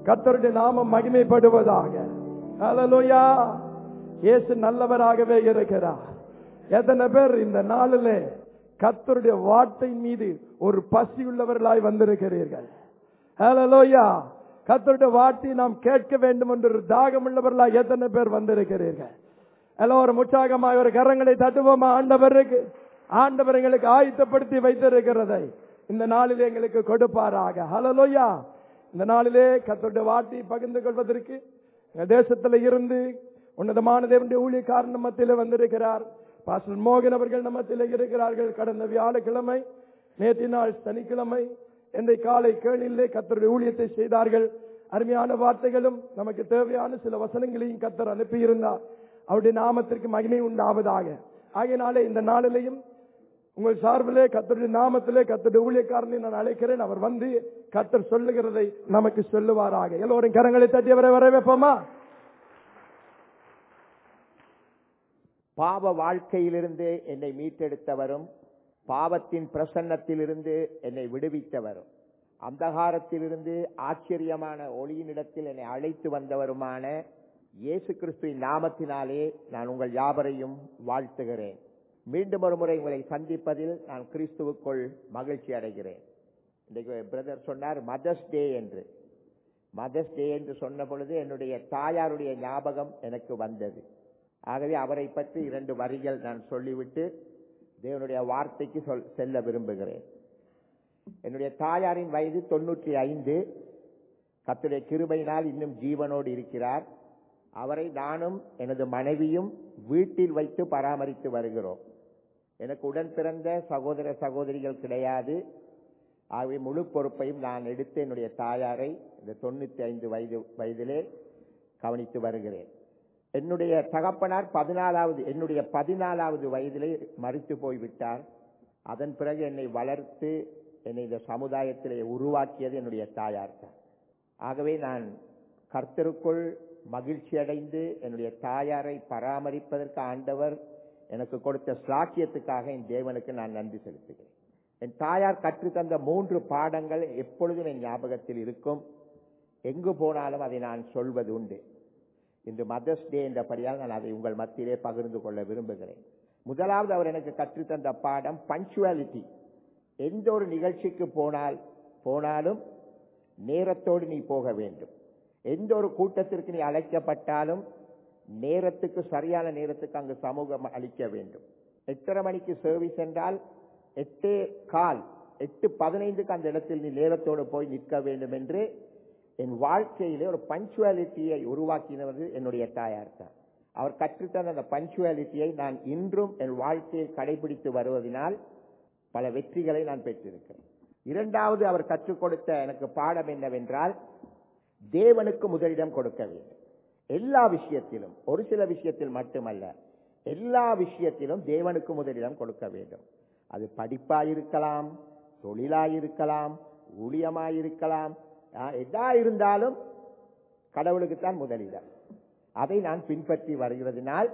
கர்த்தருடைய நாமம் மகிமைப்படுவதாக ஹalleluya இயேசு நல்லவராகவே இருக்கிறார் எத்தனை பேர் இந்த நாளிலே கர்த்தருடைய வார்த்தை மீது ஒரு பசி உள்ளவர்களாய் வந்திருக்கிறீர்கள் ஹalleluya கர்த்தருடைய வார்த்தையை நாம் கேட்க வேண்டும் என்று ஒரு தாகம் உள்ளவர்களாய் எத்தனை பேர் வந்திருக்கிறீர்கள் எல்லோரும் உற்சாகமாய் ஒரு கரங்களை தட்டுவோமா ஆண்டவருக்கு ஆண்டவர் எங்களுக்கு ஆயத்தப்படுத்தி வைத்திருக்கிறதை இந்த நாளிலே எங்களுக்கு கொடுப்பாராக ஹalleluya இந்த நாளிலே கர்த்தருடைய வார்த்தையை பகிர்ந்து கொள்வதற்கு எங்க தேசத்துல இருந்து உன்னதமான தேவனுடைய ஊழியக்காரன் மத்தியில வந்திருக்கிறார் பாஸ்டர் மோகன் அவர்கள் நம்மத்தில் இருக்கிறார்கள் கடந்த வியாழக்கிழமை நேற்று நாள் சனிக்கிழமை இன்றைய காலை கேளிலே கத்தருடைய ஊழியத்தை செய்தார்கள் அருமையான வார்த்தைகளும் நமக்கு தேவையான சில வசனங்களையும் கத்தர் அனுப்பியிருந்தார் அவருடைய நாமத்திற்கு மகிமை உண்டாவதாக ஆகையினாலே இந்த நாளிலையும் உங்கள் சார்பிலே கத்தருடைய நாமத்திலே கத்தருடைய ஊழியக்காரனை நான் அழைக்கிறேன் அவர் வந்து கத்தர் சொல்லுகிறதை நமக்கு சொல்லுவாராக எல்லோரும் கரங்களை தட்டியவரை வரவேற்போமா பாவ வாழ்க்கையிலிருந்து என்னை மீட்டெடுத்தவரும் பாவத்தின் பிரசன்னத்திலிருந்து என்னை விடுவித்தவரும் அந்தகாரத்திலிருந்து ஆச்சரியமான ஒளியினிடத்தில் என்னை அழைத்து வந்தவருமான இயேசு கிறிஸ்துவின் நாமத்தினாலே நான் உங்கள் யாவரையும் வாழ்த்துகிறேன் மீண்டும் ஒரு முறை உங்களை சந்திப்பதில் நான் கிறிஸ்துவுக்குள் மகிழ்ச்சி அடைகிறேன் இன்றைக்கு பிரதர் சொன்னார் மதர்ஸ் டே என்று மதர்ஸ் டே என்று சொன்ன பொழுது என்னுடைய தாயாருடைய ஞாபகம் எனக்கு வந்தது ஆகவே அவரை பற்றி இரண்டு வரிகள் நான் சொல்லிவிட்டு தேவனுடைய வார்த்தைக்கு சொல் செல்ல விரும்புகிறேன் என்னுடைய தாயாரின் வயது தொண்ணூற்றி ஐந்து கத்துடைய கிருபையினால் இன்னும் ஜீவனோடு இருக்கிறார் அவரை நானும் எனது மனைவியும் வீட்டில் வைத்து பராமரித்து வருகிறோம் எனக்கு உடன் பிறந்த சகோதர சகோதரிகள் கிடையாது ஆகவே முழு பொறுப்பையும் நான் எடுத்து என்னுடைய தாயாரை இந்த தொண்ணூத்தி ஐந்து வயது வயதிலே கவனித்து வருகிறேன் என்னுடைய தகப்பனார் பதினாலாவது என்னுடைய பதினாலாவது வயதிலே மறித்து போய்விட்டார் அதன் பிறகு என்னை வளர்த்து என்னை இந்த சமுதாயத்திலே உருவாக்கியது என்னுடைய தாயார் தான் ஆகவே நான் கர்த்தருக்குள் மகிழ்ச்சி அடைந்து என்னுடைய தாயாரை பராமரிப்பதற்கு ஆண்டவர் எனக்கு கொடுத்த ஸ்லாக்கியத்துக்காக என் தேவனுக்கு நான் நன்றி செலுத்துகிறேன் என் தாயார் கற்றுத்தந்த மூன்று பாடங்கள் எப்பொழுதும் என் ஞாபகத்தில் இருக்கும் எங்கு போனாலும் அதை நான் சொல்வது உண்டு இன்று மதர்ஸ் டே என்றபடியால் நான் அதை உங்கள் மத்தியிலே பகிர்ந்து கொள்ள விரும்புகிறேன் முதலாவது அவர் எனக்கு கற்றுத்தந்த பாடம் பஞ்சுவாலிட்டி எந்த ஒரு நிகழ்ச்சிக்கு போனால் போனாலும் நேரத்தோடு நீ போக வேண்டும் எந்த ஒரு கூட்டத்திற்கு நீ அழைக்கப்பட்டாலும் நேரத்துக்கு சரியான நேரத்துக்கு அங்கு சமூகம் அளிக்க வேண்டும் எட்டரை மணிக்கு சர்வீஸ் என்றால் எட்டே கால் எட்டு பதினைந்துக்கு அந்த இடத்தில் நீ நேரத்தோடு போய் நிற்க வேண்டும் என்று என் வாழ்க்கையிலே ஒரு பஞ்சுவாலிட்டியை உருவாக்கினது என்னுடைய தாயார் தான் அவர் கற்றுத்தந்த அந்த பஞ்சுவாலிட்டியை நான் இன்றும் என் வாழ்க்கையில் கடைபிடித்து வருவதனால் பல வெற்றிகளை நான் பெற்றிருக்கிறேன் இரண்டாவது அவர் கற்றுக் கொடுத்த எனக்கு பாடம் என்னவென்றால் தேவனுக்கு முதலிடம் கொடுக்க வேண்டும் எல்லா விஷயத்திலும் ஒரு சில விஷயத்தில் மட்டுமல்ல எல்லா விஷயத்திலும் தேவனுக்கு முதலிடம் கொடுக்க வேண்டும் அது படிப்பாயிருக்கலாம் தொழிலாயிருக்கலாம் ஊழியமாயிருக்கலாம் எதா இருந்தாலும் கடவுளுக்குத்தான் முதலிடம் அதை நான் பின்பற்றி வருகிறதுனால்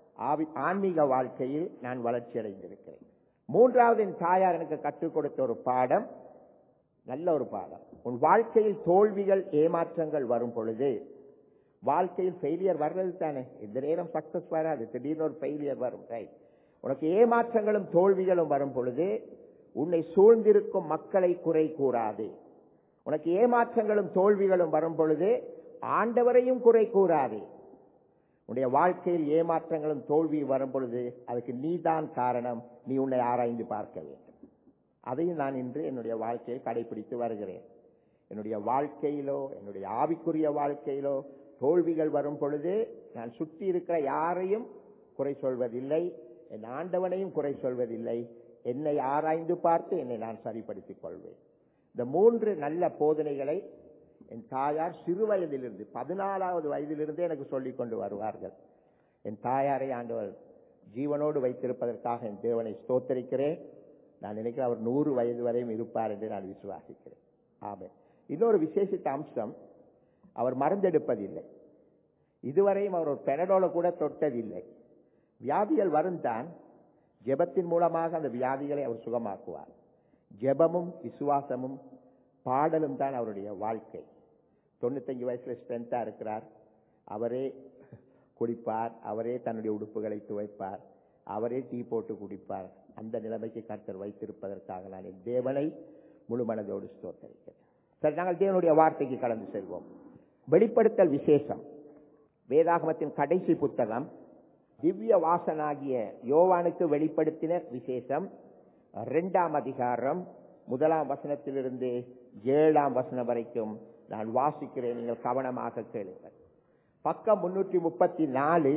ஆன்மீக வாழ்க்கையில் நான் வளர்ச்சி அடைந்திருக்கிறேன் மூன்றாவது என் தாயார் எனக்கு கற்றுக் கொடுத்த ஒரு பாடம் நல்ல ஒரு பாடம் உன் வாழ்க்கையில் தோல்விகள் ஏமாற்றங்கள் வரும் பொழுது வாழ்க்கையில் ஃபெயிலியர் வர்றது தானே இந்த நேரம் சக்சஸ் வராது திடீர்னு ஒரு ஃபெயிலியர் வரும் ரைட் உனக்கு ஏமாற்றங்களும் தோல்விகளும் வரும் பொழுது உன்னை சூழ்ந்திருக்கும் மக்களை குறை கூறாது உனக்கு ஏமாற்றங்களும் தோல்விகளும் வரும் பொழுது ஆண்டவரையும் குறை கூறாது உன்னுடைய வாழ்க்கையில் ஏமாற்றங்களும் தோல்வி வரும் பொழுது அதுக்கு நீதான் காரணம் நீ உன்னை ஆராய்ந்து பார்க்க வேண்டும் அதையும் நான் இன்று என்னுடைய வாழ்க்கையை கடைபிடித்து வருகிறேன் என்னுடைய வாழ்க்கையிலோ என்னுடைய ஆவிக்குரிய வாழ்க்கையிலோ தோல்விகள் வரும் பொழுது நான் சுற்றி இருக்கிற யாரையும் குறை சொல்வதில்லை என் ஆண்டவனையும் குறை சொல்வதில்லை என்னை ஆராய்ந்து பார்த்து என்னை நான் சரிப்படுத்திக் கொள்வேன் இந்த மூன்று நல்ல போதனைகளை என் தாயார் சிறு வயதிலிருந்து பதினாலாவது வயதிலிருந்தே எனக்கு சொல்லிக் கொண்டு வருவார்கள் என் தாயாரை ஆண்டவர் ஜீவனோடு வைத்திருப்பதற்காக என் தேவனை ஸ்தோத்தரிக்கிறேன் நான் நினைக்கிறேன் அவர் நூறு வயது வரையும் இருப்பார் என்று நான் விசுவாசிக்கிறேன் ஆமே இன்னொரு விசேஷித்த அம்சம் அவர் மருந்தெடுப்பதில்லை இதுவரையும் அவர் ஒரு பெனடோல கூட தொட்டதில்லை வியாதிகள் வரும் தான் ஜெபத்தின் மூலமாக அந்த வியாதிகளை அவர் சுகமாக்குவார் ஜெபமும் விசுவாசமும் பாடலும் தான் அவருடைய வாழ்க்கை தொண்ணூத்தஞ்சு வயசுல ஸ்ட்ரென்த்தா இருக்கிறார் அவரே குடிப்பார் அவரே தன்னுடைய உடுப்புகளை துவைப்பார் அவரே டீ போட்டு குடிப்பார் அந்த நிலைமைக்கு கர்த்தர் வைத்திருப்பதற்காக நான் என் தேவனை முழு மனதோடு ஸ்தோத்தரிக்கிறேன் சரி நாங்கள் தேவனுடைய வார்த்தைக்கு கடந்து செல்வோம் வெளிப்படுத்தல் விசேஷம் வேதாகமத்தின் கடைசி புத்தகம் திவ்ய வாசனாகிய யோவானுக்கு வெளிப்படுத்தின விசேஷம் இரண்டாம் அதிகாரம் முதலாம் வசனத்திலிருந்து ஏழாம் வசனம் வரைக்கும் நான் வாசிக்கிறேன் நீங்கள் கவனமாக கேளுங்கள் பக்கம் முன்னூற்றி முப்பத்தி நாலு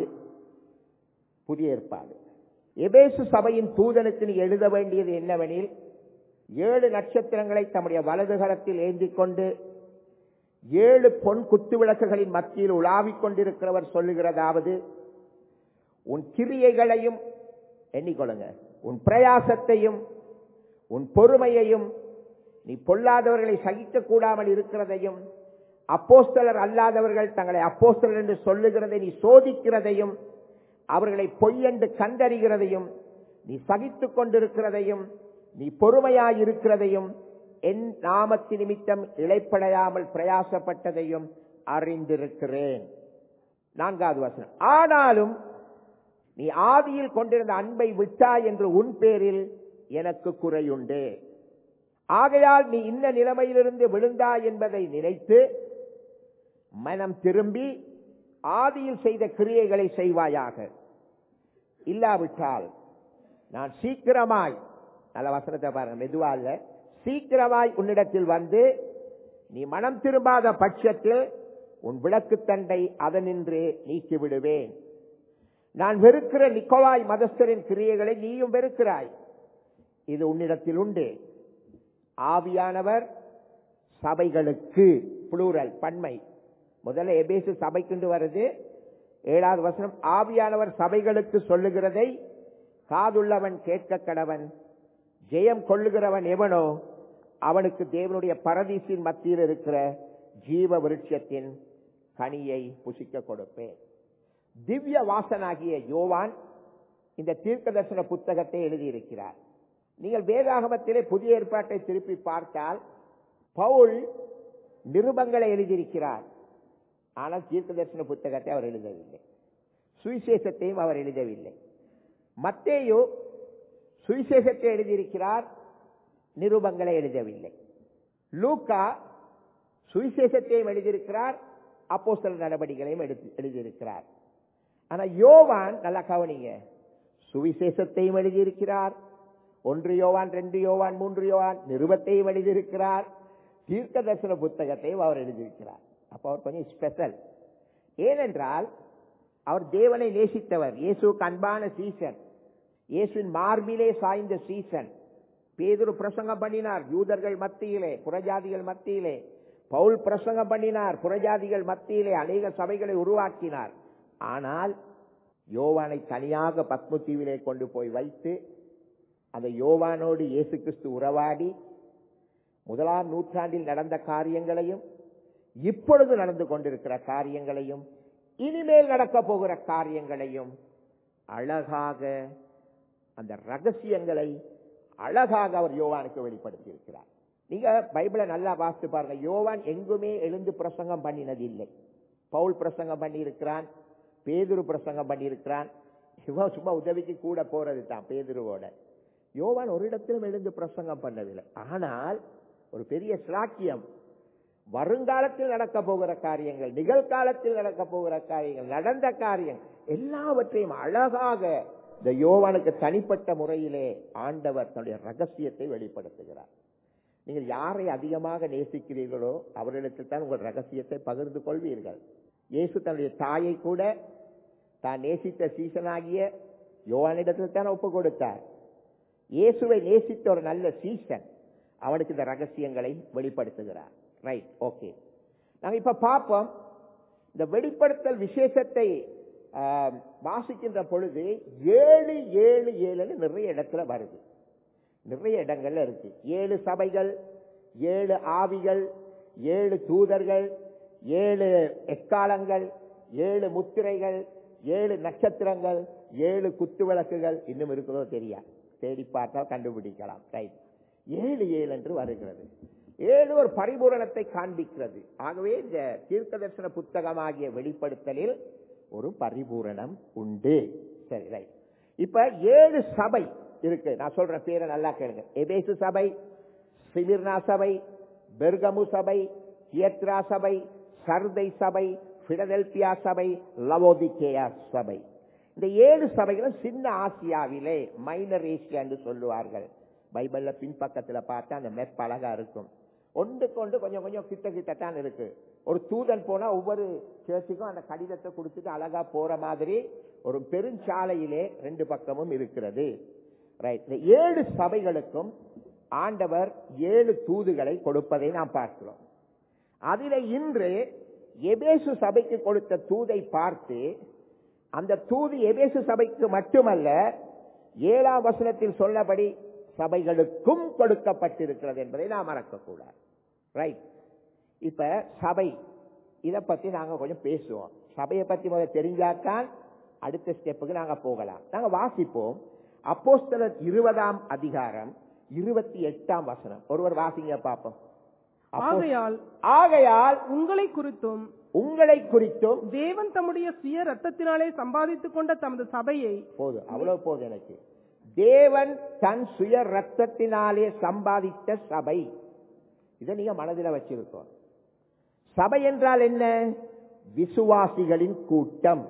புதிய ஏற்பாடு எபேசு சபையின் தூதனுக்கு நீ எழுத வேண்டியது என்னவெனில் ஏழு நட்சத்திரங்களை தம்முடைய வலது கரத்தில் ஏந்திக் கொண்டு ஏழு பொன் குத்து விளக்குகளின் மத்தியில் உலாவிக் கொண்டிருக்கிறவர் சொல்லுகிறதாவது உன் கிரியைகளையும் எண்ணிக்கொள்ளுங்க உன் பிரயாசத்தையும் உன் பொறுமையையும் நீ பொல்லாதவர்களை சகிக்க கூடாமல் இருக்கிறதையும் அப்போஸ்தலர் அல்லாதவர்கள் தங்களை அப்போஸ்தலர் என்று சொல்லுகிறதை நீ சோதிக்கிறதையும் அவர்களை பொய்யென்று கண்டறிகிறதையும் நீ சகித்துக் கொண்டிருக்கிறதையும் நீ பொறுமையாயிருக்கிறதையும் என் நாமத்து நிமித்தம் இழைப்படையாமல் பிரயாசப்பட்டதையும் அறிந்திருக்கிறேன் நான்காவது வசனம் ஆனாலும் நீ ஆதியில் கொண்டிருந்த அன்பை விட்டாய் என்று உன் பேரில் எனக்கு குறையுண்டு ஆகையால் நீ இந்த நிலைமையிலிருந்து விழுந்தாய் என்பதை நினைத்து மனம் திரும்பி ஆதியில் செய்த கிரியைகளை செய்வாயாக இல்லாவிட்டால் நான் சீக்கிரமாய் நல்ல வசனத்தை பாருங்க மெதுவா இல்ல சீக்கிரமாய் உன்னிடத்தில் வந்து நீ மனம் திரும்பாத பட்சத்தில் உன் விளக்கு தண்டை அதனின்று நீக்கி விடுவேன் நான் வெறுக்கிற நிக்கோலாய் மதஸ்தரின் கிரியைகளை நீயும் வெறுக்கிறாய் இது உன்னிடத்தில் உண்டு ஆவியானவர் சபைகளுக்கு புளூரல் பன்மை முதல்ல எபேசு சபைக்குண்டு வருது ஏழாவது வசனம் ஆவியானவர் சபைகளுக்கு சொல்லுகிறதை காதுள்ளவன் கேட்க கடவன் ஜெயம் கொள்ளுகிறவன் எவனோ அவனுக்கு தேவனுடைய பரதீசின் மத்தியில் இருக்கிற ஜீவ விருட்சத்தின் கனியை புசிக்க கொடுப்பேன் திவ்ய வாசனாகிய யோவான் இந்த தீர்க்க தரிசன புத்தகத்தை எழுதியிருக்கிறார் நீங்கள் வேதாகமத்திலே புதிய ஏற்பாட்டை திருப்பி பார்த்தால் பவுல் நிருபங்களை எழுதியிருக்கிறார் ஆனால் தீர்க்க தரிசன புத்தகத்தை அவர் எழுதவில்லை சுவிசேஷத்தையும் அவர் எழுதவில்லை மத்தேயு சுவிசேஷத்தை எழுதியிருக்கிறார் நிருபங்களை எழுதவில்லை லூக்கா சுவிசேஷத்தையும் எழுதியிருக்கிறார் அப்போஸ்தல நடவடிக்கைகளையும் எடுத்து- எழுதியிருக்கிறார் ஆனா யோவான் நல்லா கவனிங்க சுவிசேஷத்தையும் எழுதியிருக்கிறார் ஒன்று யோவான் ரெண்டு யோவான் மூன்று யோவான் நிருபத்தையும் எழுதியிருக்கிறார் தீர்க்க தரிசன புத்தகத்தையும் அவர் எழுதியிருக்கிறார் அப்ப அவர் கொஞ்சம் ஸ்பெஷல் ஏனென்றால் அவர் தேவனை நேசித்தவர் இயேசுக்கு அன்பான சீசன் இயேசுவின் மார்பிலே சாய்ந்த சீசன் பேதுரு பிரசங்கம் பண்ணினார் யூதர்கள் மத்தியிலே புறஜாதிகள் மத்தியிலே பவுல் பிரசங்கம் பண்ணினார் புறஜாதிகள் மத்தியிலே அநேக சபைகளை உருவாக்கினார் ஆனால் யோவானை தனியாக பத்மத்தீவிலே கொண்டு போய் வைத்து அந்த யோவானோடு இயேசு கிறிஸ்து உறவாடி முதலாம் நூற்றாண்டில் நடந்த காரியங்களையும் இப்பொழுது நடந்து கொண்டிருக்கிற காரியங்களையும் இனிமேல் நடக்க போகிற காரியங்களையும் அழகாக அந்த ரகசியங்களை அழகாக அவர் யோவானுக்கு வெளிப்படுத்தி இருக்கிறார் நீங்க பைபிளை நல்லா வாசித்து பாருங்க யோவான் எங்குமே எழுந்து பிரசங்கம் பண்ணினது இல்லை பவுல் பிரசங்கம் பண்ணி இருக்கிறான் பேதுரு பிரசங்கம் பண்ணி இருக்கிறான் இவன் சும்மா உதவிக்கு கூட போறது தான் பேதுருவோட யோவான் ஒரு இடத்திலும் எழுந்து பிரசங்கம் பண்ணவில்லை ஆனால் ஒரு பெரிய சிலாக்கியம் வருங்காலத்தில் நடக்க போகிற காரியங்கள் நிகழ்காலத்தில் நடக்க போகிற காரியங்கள் நடந்த காரியங்கள் எல்லாவற்றையும் அழகாக இந்த யோவானுக்கு தனிப்பட்ட முறையிலே ஆண்டவர் தன்னுடைய ரகசியத்தை வெளிப்படுத்துகிறார் நீங்கள் யாரை அதிகமாக நேசிக்கிறீர்களோ அவர்களுக்கு தான் உங்கள் ரகசியத்தை பகிர்ந்து கொள்வீர்கள் இயேசு தன்னுடைய தாயை கூட தான் நேசித்த சீசனாகிய யோவானிடத்தில் தான் ஒப்பு கொடுத்தார் இயேசுவை நேசித்த ஒரு நல்ல சீசன் அவனுக்கு இந்த ரகசியங்களை வெளிப்படுத்துகிறார் ரைட் ஓகே நாங்க இப்ப பார்ப்போம் இந்த வெளிப்படுத்தல் விசேஷத்தை ஆம், வாசிக்கின்ற பொழுது ஏழு ஏழு ஏழுன்னு நிறைய இடத்துல வருது நிறைய இடங்கள்ல இருக்கு ஏழு சபைகள் ஏழு ஆவிகள் ஏழு தூதர்கள் ஏழு எக்காலங்கள் ஏழு முத்திரைகள் ஏழு நட்சத்திரங்கள் ஏழு குத்து விளக்குகள் இன்னும் இருக்கிறதோ தெரியாது தேடி பார்த்தால் கண்டுபிடிக்கலாம் ரைட் ஏழு ஏழு என்று வருகிறது ஏழு ஒரு பரிபூரணத்தை காண்பிக்கிறது ஆகவே இந்த தீர்க்க தரிசன புத்தகமாகிய வெளிப்படுத்தலில் ஒரு பரிபூரணம் உண்டு சரி ரைட் இப்ப ஏழு சபை இருக்கு நான் சொல்ற பேரை நல்லா கேளுங்க எபேசு சபை சிமிர்னா சபை பெர்கமு சபை தியத்ரா சபை சர்தை சபை பிடதெல்பியா சபை லவோதிகேயா சபை இந்த ஏழு சபைகளும் சின்ன ஆசியாவிலே மைனர் ஏசியா என்று சொல்லுவார்கள் பைபிள்ல பின்பக்கத்துல பார்த்தா அந்த மெப் அழகா இருக்கும் ஒன்றுக்கு ஒன்று கொஞ்சம் கொஞ்சம் கிட்ட கிட்டத்தான் இருக்கு ஒரு தூதன் போனா ஒவ்வொரு சேர்ச்சுக்கும் அந்த கடிதத்தை கொடுத்துட்டு அழகா போற மாதிரி ஒரு பெருஞ்சாலையிலே ரெண்டு பக்கமும் இருக்கிறது ரைட் இந்த ஏழு சபைகளுக்கும் ஆண்டவர் ஏழு தூதுகளை கொடுப்பதை நாம் பார்க்கிறோம் அதில இன்று எபேசு சபைக்கு கொடுத்த தூதை பார்த்து அந்த தூது எபேசு சபைக்கு மட்டுமல்ல ஏழாம் வசனத்தில் சொல்லபடி சபைகளுக்கும் கொடுக்கப்பட்டிருக்கிறது என்பதை நாம் மறக்கக்கூடாது ரைட் இப்ப சபை இதை பத்தி நாங்க கொஞ்சம் பேசுவோம் சபையை பத்தி முதல்ல தெரிஞ்சாத்தான் அடுத்த ஸ்டெப்புக்கு நாங்க போகலாம் நாங்க வாசிப்போம் அப்போஸ்தலர் இருபதாம் அதிகாரம் இருபத்தி எட்டாம் வசனம் ஒருவர் வாசிங்க பார்ப்போம் அப்போ- ஆகையால் ஆகையால் உங்களை குறித்தும் உங்களை குறித்தும் தேவன் தம்முடைய சுய ரத்தத்தினாலே சம்பாதித்துக் கொண்ட தமது சபையை போதும் அவ்வளவு போதும் எனக்கு தேவன் தன் சுய ரத்தத்தினாலே சம்பாதித்த சபை இதை நீங்க மனதில் வச்சிருக்கோம் சபை என்றால் என்ன விசுவாசிகளின் கூட்டம்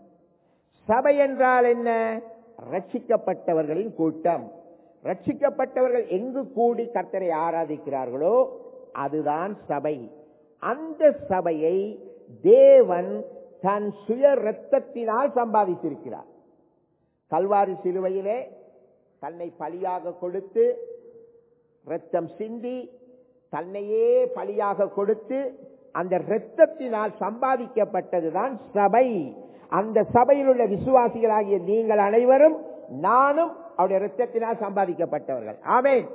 சபை என்றால் என்ன ரட்சிக்கப்பட்டவர்களின் கூட்டம் ரட்சிக்கப்பட்டவர்கள் எங்கு கூடி கர்த்தரை ஆராதிக்கிறார்களோ அதுதான் சபை அந்த சபையை தேவன் தன் சுய ரத்தத்தினால் சம்பாதித்திருக்கிறார் கல்வாரி சிலுவையிலே தன்னை பலியாக கொடுத்து ரத்தம் சிந்தி தன்னையே பலியாக கொடுத்து அந்த இரத்தத்தினால் சம்பாதிக்கப்பட்டதுதான் சபை அந்த சபையில் உள்ள விசுவாசிகளாகிய நீங்கள் அனைவரும் நானும் அவருடைய இரத்தத்தினால் சம்பாதிக்கப்பட்டவர்கள் ஆமென்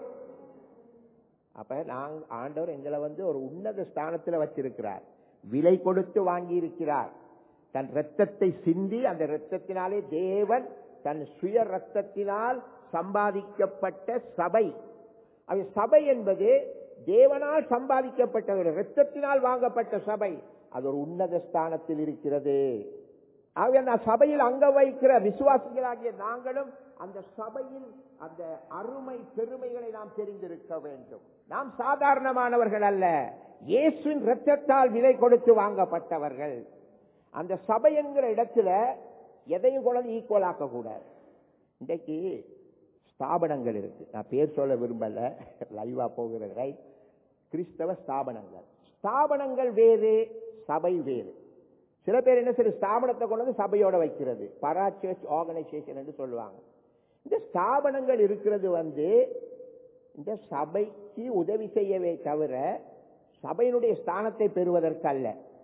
அப்ப நாங்க ஆண்டவர் எங்களை வந்து ஒரு உன்னத ஸ்தானத்துல வச்சிருக்கிறார் விலை கொடுத்து வாங்கி இருக்கிறார் தன் ரத்தத்தை சிந்தி அந்த ரத்தத்தினாலே தேவன் தன் சுய ரத்தத்தினால் சம்பாதிக்கப்பட்ட சபை அது சபை என்பது தேவனால் சம்பாதிக்கப்பட்ட ஒரு ரத்தத்தினால் வாங்கப்பட்ட சபை அது ஒரு உன்னத ஸ்தானத்தில் இருக்கிறது ஆகவே அந்த சபையில் அங்க வைக்கிற விசுவாசிகளாகிய நாங்களும் அந்த சபையின் அந்த அருமை பெருமைகளை நாம் தெரிந்திருக்க வேண்டும் நாம் சாதாரணமானவர்கள் அல்ல இயேசுவின் இரத்தத்தால் விலை கொடுத்து வாங்கப்பட்டவர்கள் அந்த சபை என்கிற இடத்துல எதையும் கூட ஈக்குவல் ஆக்க கூடாது இன்றைக்கு ஸ்தாபனங்கள் இருக்கு நான் பேர் சொல்ல விரும்பல லைவா போகிறது ரைட் கிறிஸ்தவ ஸ்தாபனங்கள் ஸ்தாபனங்கள் வேறு சபை வேறு சில பேர் என்ன சரி ஸ்தாபனத்தை கொண்டு வந்து சபையோட வைக்கிறது பரா சர்ச் ஆர்கனைசேஷன் என்று சொல்லுவாங்க இந்த ஸ்தாபனங்கள் இருக்கிறது வந்து இந்த சபைக்கு உதவி செய்யவே தவிர சபையினுடைய ஸ்தானத்தை பெறுவதற்கு அல்ல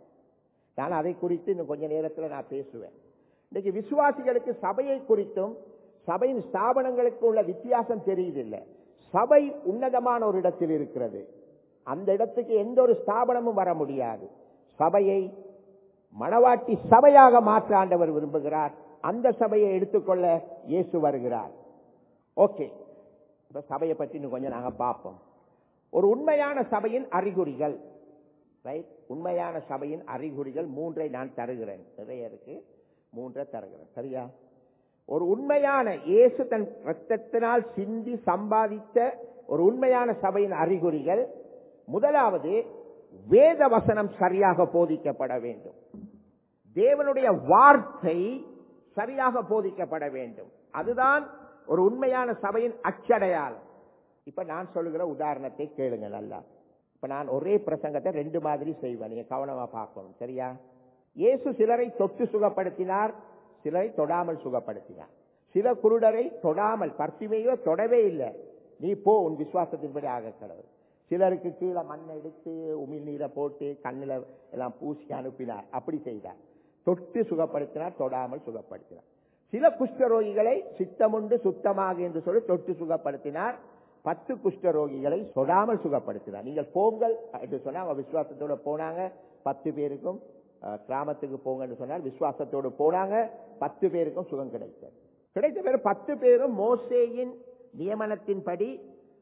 நான் அதை குறித்து இன்னும் கொஞ்ச நேரத்தில் நான் பேசுவேன் இன்னைக்கு விசுவாசிகளுக்கு சபையை குறித்தும் சபையின் ஸ்தாபனங்களுக்கு உள்ள வித்தியாசம் தெரியுதில்லை சபை உன்னதமான ஒரு இடத்தில் இருக்கிறது அந்த இடத்துக்கு எந்த ஒரு ஸ்தாபனமும் வர முடியாது சபையை மணவாட்டி சபையாக மாற்ற ஆண்டவர் விரும்புகிறார் அந்த சபையை எடுத்துக்கொள்ள இயேசு வருகிறார் ஓகே இப்ப சபையை பற்றி இன்னும் கொஞ்சம் நாங்க பார்ப்போம் ஒரு உண்மையான சபையின் அறிகுறிகள் ரைட் உண்மையான சபையின் அறிகுறிகள் மூன்றை நான் தருகிறேன் நிறைய இருக்கு மூன்றை தருகிறேன் சரியா ஒரு உண்மையான இயேசு தன் ரத்தத்தினால் சிந்தி சம்பாதித்த ஒரு உண்மையான சபையின் அறிகுறிகள் முதலாவது வேத வசனம் சரியாக போதிக்கப்பட வேண்டும் தேவனுடைய வார்த்தை சரியாக போதிக்கப்பட வேண்டும் அதுதான் ஒரு உண்மையான சபையின் அச்சடையாளம் இப்ப நான் சொல்லுகிற உதாரணத்தை கேளுங்க நல்லா இப்ப நான் ஒரே பிரசங்கத்தை ரெண்டு மாதிரி செய்வேன் நீங்க கவனமா பார்க்கணும் சரியா இயேசு சிலரை தொட்டு சுகப்படுத்தினார் சிலரை தொடாமல் சுகப்படுத்தினார் சில குருடரை தொடாமல் பர்த்திமையோ தொடவே இல்லை நீ போ உன் விசுவாசத்தின்படி ஆக கடவுள் சிலருக்கு கீழே மண் எடுத்து உமிழ் நீரை போட்டு கண்ணில் எல்லாம் பூசி அனுப்பினார் அப்படி செய்தார் தொட்டு சுகப்படுத்தினார் தொடாமல் சுகப்படுத்தினார் சில குஷ்டரோகிகளை சித்தமுண்டு சுத்தமாக என்று சொல்லி தொட்டு சுகப்படுத்தினார் பத்து குஷ்டரோகிகளை தொடாமல் சுகப்படுத்தினார் நீங்கள் போங்கள் என்று சொன்னா அவங்க விசுவாசத்தோட போனாங்க பத்து பேருக்கும் அஹ், கிராமத்துக்கு போங்கன்னு சொன்னால் விசுவாசத்தோடு போனாங்க பத்து பேருக்கும் சுகம் கிடைத்தது கிடைத்த பேர் பத்து பேரும் மோசேயின் நியமனத்தின்படி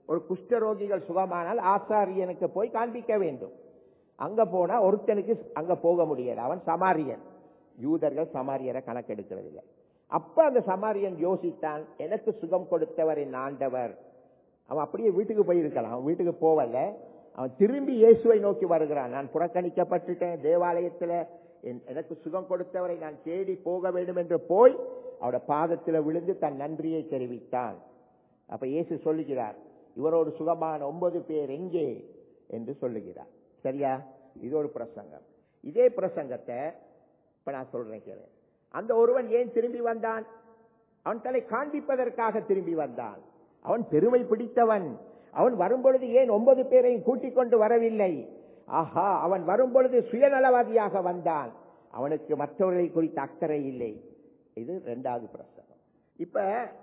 ஒரு குஷ்டரோகிகள் சுகமானால் ஆசாரியனுக்கு போய் காண்பிக்க வேண்டும் அங்க போனா ஒருத்தனுக்கு அங்க போக முடியாது அவன் சமாரியன் யூதர்கள் சமாரியரை கணக்கெடுக்கிறது இல்லை அப்ப அந்த சமாரியன் யோசித்தான் எனக்கு சுகம் கொடுத்தவர் என் ஆண்டவர் அவன் அப்படியே வீட்டுக்கு போயிருக்கலாம் அவன் வீட்டுக்கு போவல அவன் திரும்பி இயேசுவை நோக்கி வருகிறான் நான் புறக்கணிக்கப்பட்டுட்டேன் தேவாலயத்துல என்- எனக்கு சுகம் கொடுத்தவரை நான் தேடி போக வேண்டும் என்று போய் அவட பாதத்துல விழுந்து தன் நன்றியை தெரிவித்தான் அப்ப இயேசு சொல்லுகிறார் இவரோடு சுகமான ஒன்பது பேர் எங்கே என்று சொல்லுகிறார் சரியா இது ஒரு பிரசங்கம் இதே பிரசங்கத்தை இப்ப நான் சொல்றேன் கேளு அந்த ஒருவன் ஏன் திரும்பி வந்தான் அவன் தலை காண்பிப்பதற்காக திரும்பி வந்தான் அவன் பெருமை பிடித்தவன் அவன் வரும்பொழுது ஏன் ஒன்பது பேரையும் கூட்டிக் கொண்டு வரவில்லை ஆஹா அவன் வரும்பொழுது சுயநலவாதியாக வந்தான் அவனுக்கு மற்றவர்களை குறித்த அக்கறை இல்லை இது இரண்டாவது பிரசங்கம் இப்ப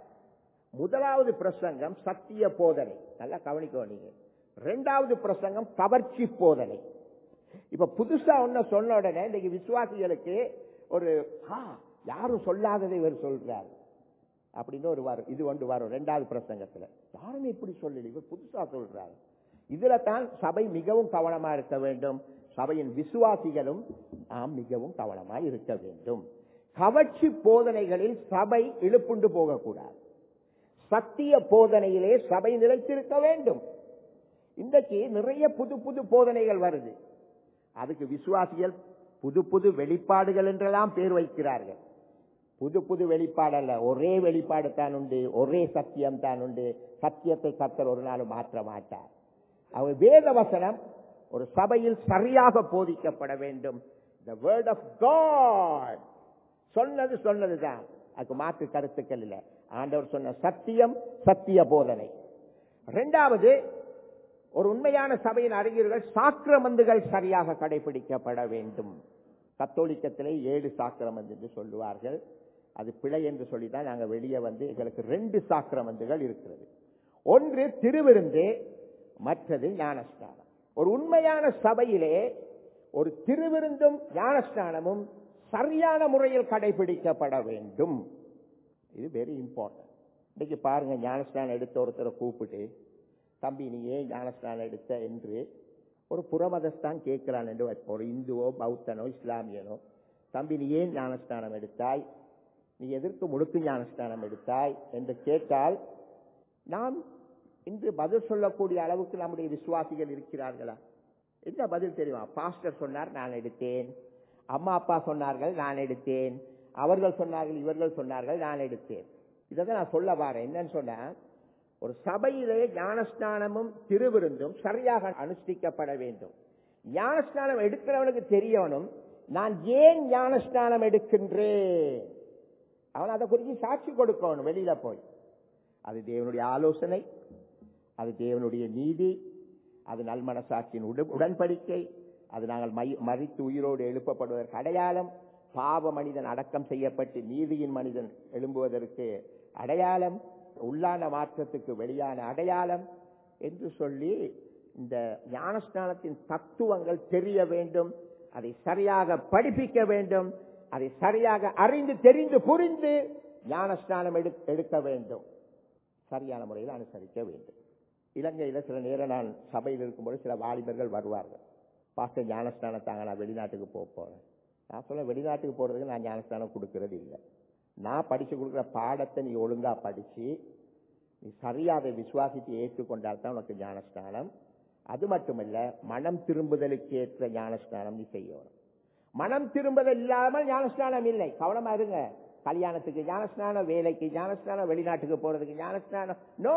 முதலாவது பிரசங்கம் சத்திய போதனை நல்லா கவனிக்கோ நீங்க ரெண்டாவது பிரசங்கம் கவர்ச்சி போதனை இப்ப புதுசா ஒன்ன சொன்ன உடனே இன்னைக்கு விசுவாசிகளுக்கு ஒரு "ஆ, யாரும் சொல்லாததை இவர் சொல்றார் அப்படின்னு ஒரு வரும் இது ஒன்று வரும் ரெண்டாவது பிரசங்கத்துல யாரும் இப்படி சொல்லல இவர் புதுசா சொல்றாரு இதுல தான் சபை மிகவும் கவனமா இருக்க வேண்டும் சபையின் விசுவாசிகளும் நாம் மிகவும் கவனமா இருக்க வேண்டும் கவர்ச்சி போதனைகளில் சபை இழுப்புண்டு போகக்கூடாது சத்திய போதனையிலே சபை நிலைத்திருக்க வேண்டும் இன்றைக்கு நிறைய புது புது போதனைகள் வருது அதுக்கு விசுவாசிகள் புது புது வெளிப்பாடுகள் என்றெல்லாம் பேர் வைக்கிறார்கள் புது புது வெளிப்பாடு அல்ல ஒரே வெளிப்பாடு தான் உண்டு ஒரே சத்தியம் தான் உண்டு சத்தியத்தை கத்தர் ஒரு நாள் மாற்ற மாட்டார் அவர் வேத வசனம் ஒரு சபையில் சரியாக போதிக்கப்பட வேண்டும் the word of god சொன்னது சொன்னதுதான் அதுக்கு மாற்று கருத்துக்கள் இல்லை ஆண்டவர் சொன்ன சத்தியம் சத்திய போதனை இரண்டாவது ஒரு உண்மையான சபையின் அறிஞர்கள் சாக்கிரமந்துகள் சரியாக கடைபிடிக்கப்பட வேண்டும் கத்தோலிக்கத்திலே ஏழு சாக்கிரமந்து என்று சொல்லுவார்கள் அது பிழை என்று சொல்லிதான் நாங்க வெளியே வந்து எங்களுக்கு ரெண்டு சாக்கிரமந்துகள் இருக்கிறது ஒன்று திருவிருந்து மற்றது ஞானஸ்நானம் ஒரு உண்மையான சபையிலே ஒரு திருவிருந்தும் ஞானஸ்நானமும் சரியான முறையில் கடைபிடிக்கப்பட வேண்டும் இது வெரி இம்பார்ட்டன்ட் இன்னைக்கு பாருங்க ஞானஸ்நானம் எடுத்த ஒருத்தரை கூப்பிட்டு தம்பி நீ ஏன் ஞானஸ்நானம் எடுத்த என்று ஒரு புறமதஸ்தான் கேட்கிறான் என்று வைப்போம். ஒரு இந்துவோ பௌத்தனோ இஸ்லாமியனோ தம்பி நீ ஏன் ஞானஸ்நானம் எடுத்தாய் நீ எதற்கு முழுக்கு ஞானஸ்நானம் எடுத்தாய் என்று கேட்டால் நாம் இன்று பதில் சொல்லக்கூடிய அளவுக்கு நம்முடைய விசுவாசிகள் இருக்கிறார்களா என்ன பதில் தெரியுமா பாஸ்டர் சொன்னார் நான் எடுத்தேன் அம்மா அப்பா சொன்னார்கள் நான் எடுத்தேன் அவர்கள் சொன்னார்கள் இவர்கள் சொன்னார்கள் நான் எடுத்தேன் இதை தான் நான் சொல்ல வரேன் என்னன்னு சொன்னா ஒரு சபையிலே ஞானஸ்நானமும் திருவிருந்தும் சரியாக அனுஷ்டிக்கப்பட வேண்டும் ஞானஸ்நானம் எடுக்கிறவனுக்கு தெரியவனும் நான் ஏன் ஞானஸ்நானம் எடுக்கின்றேன் அவன் அதை குறித்து சாட்சி கொடுக்கணும் வெளியில போய் அது தேவனுடைய ஆலோசனை அது தேவனுடைய நீதி அது நல்மனசாட்சியின் உட- உடன்படிக்கை அது நாங்கள் மை- மரித்து உயிரோடு எழுப்பப்படுவதற்கு அடையாளம் பாவ மனிதன் அடக்கம் செய்யப்பட்டு நீதியின் மனிதன் எழும்புவதற்கு அடையாளம் உள்ளான மாற்றத்துக்கு வெளியான அடையாளம் என்று சொல்லி இந்த ஞானஸ்நானத்தின் தத்துவங்கள் தெரிய வேண்டும் அதை சரியாக படிப்பிக்க வேண்டும் அதை சரியாக அறிந்து தெரிந்து புரிந்து ஞானஸ்நானம் எடு- எடுக்க வேண்டும் சரியான முறையில் அனுசரிக்க வேண்டும் இலங்கையில சில நேரம் நான் சபையில் இருக்கும்போது சில வாலிபர்கள் வருவார்கள் பாஸ்டர் ஞானஸ்தானத்தாங்க நான் வெளிநாட்டுக்கு போக போறேன் நான் சொல்ல வெளிநாட்டுக்கு போறதுக்கு நான் ஞானஸ்தானம் கொடுக்கறது இல்லை நான் படிச்சு கொடுக்குற பாடத்தை நீ ஒழுங்கா படிச்சு நீ சரியா அதை விசுவாசித்து ஏற்றுக்கொண்டால் தான் உனக்கு ஞானஸ்தானம் அது மட்டுமல்ல மனம் திரும்புதலுக்கு ஏற்ற ஞானஸ்தானம் நீ செய்யணும் மனம் திரும்புதல் இல்லாமல் ஞானஸ்தானம் இல்லை கவனமா இருங்க கல்யாணத்துக்கு ஞானஸ்நானம் வேலைக்கு ஞானஸ்நானம் வெளிநாட்டுக்கு போறதுக்கு ஞானஸ்நானம் நோ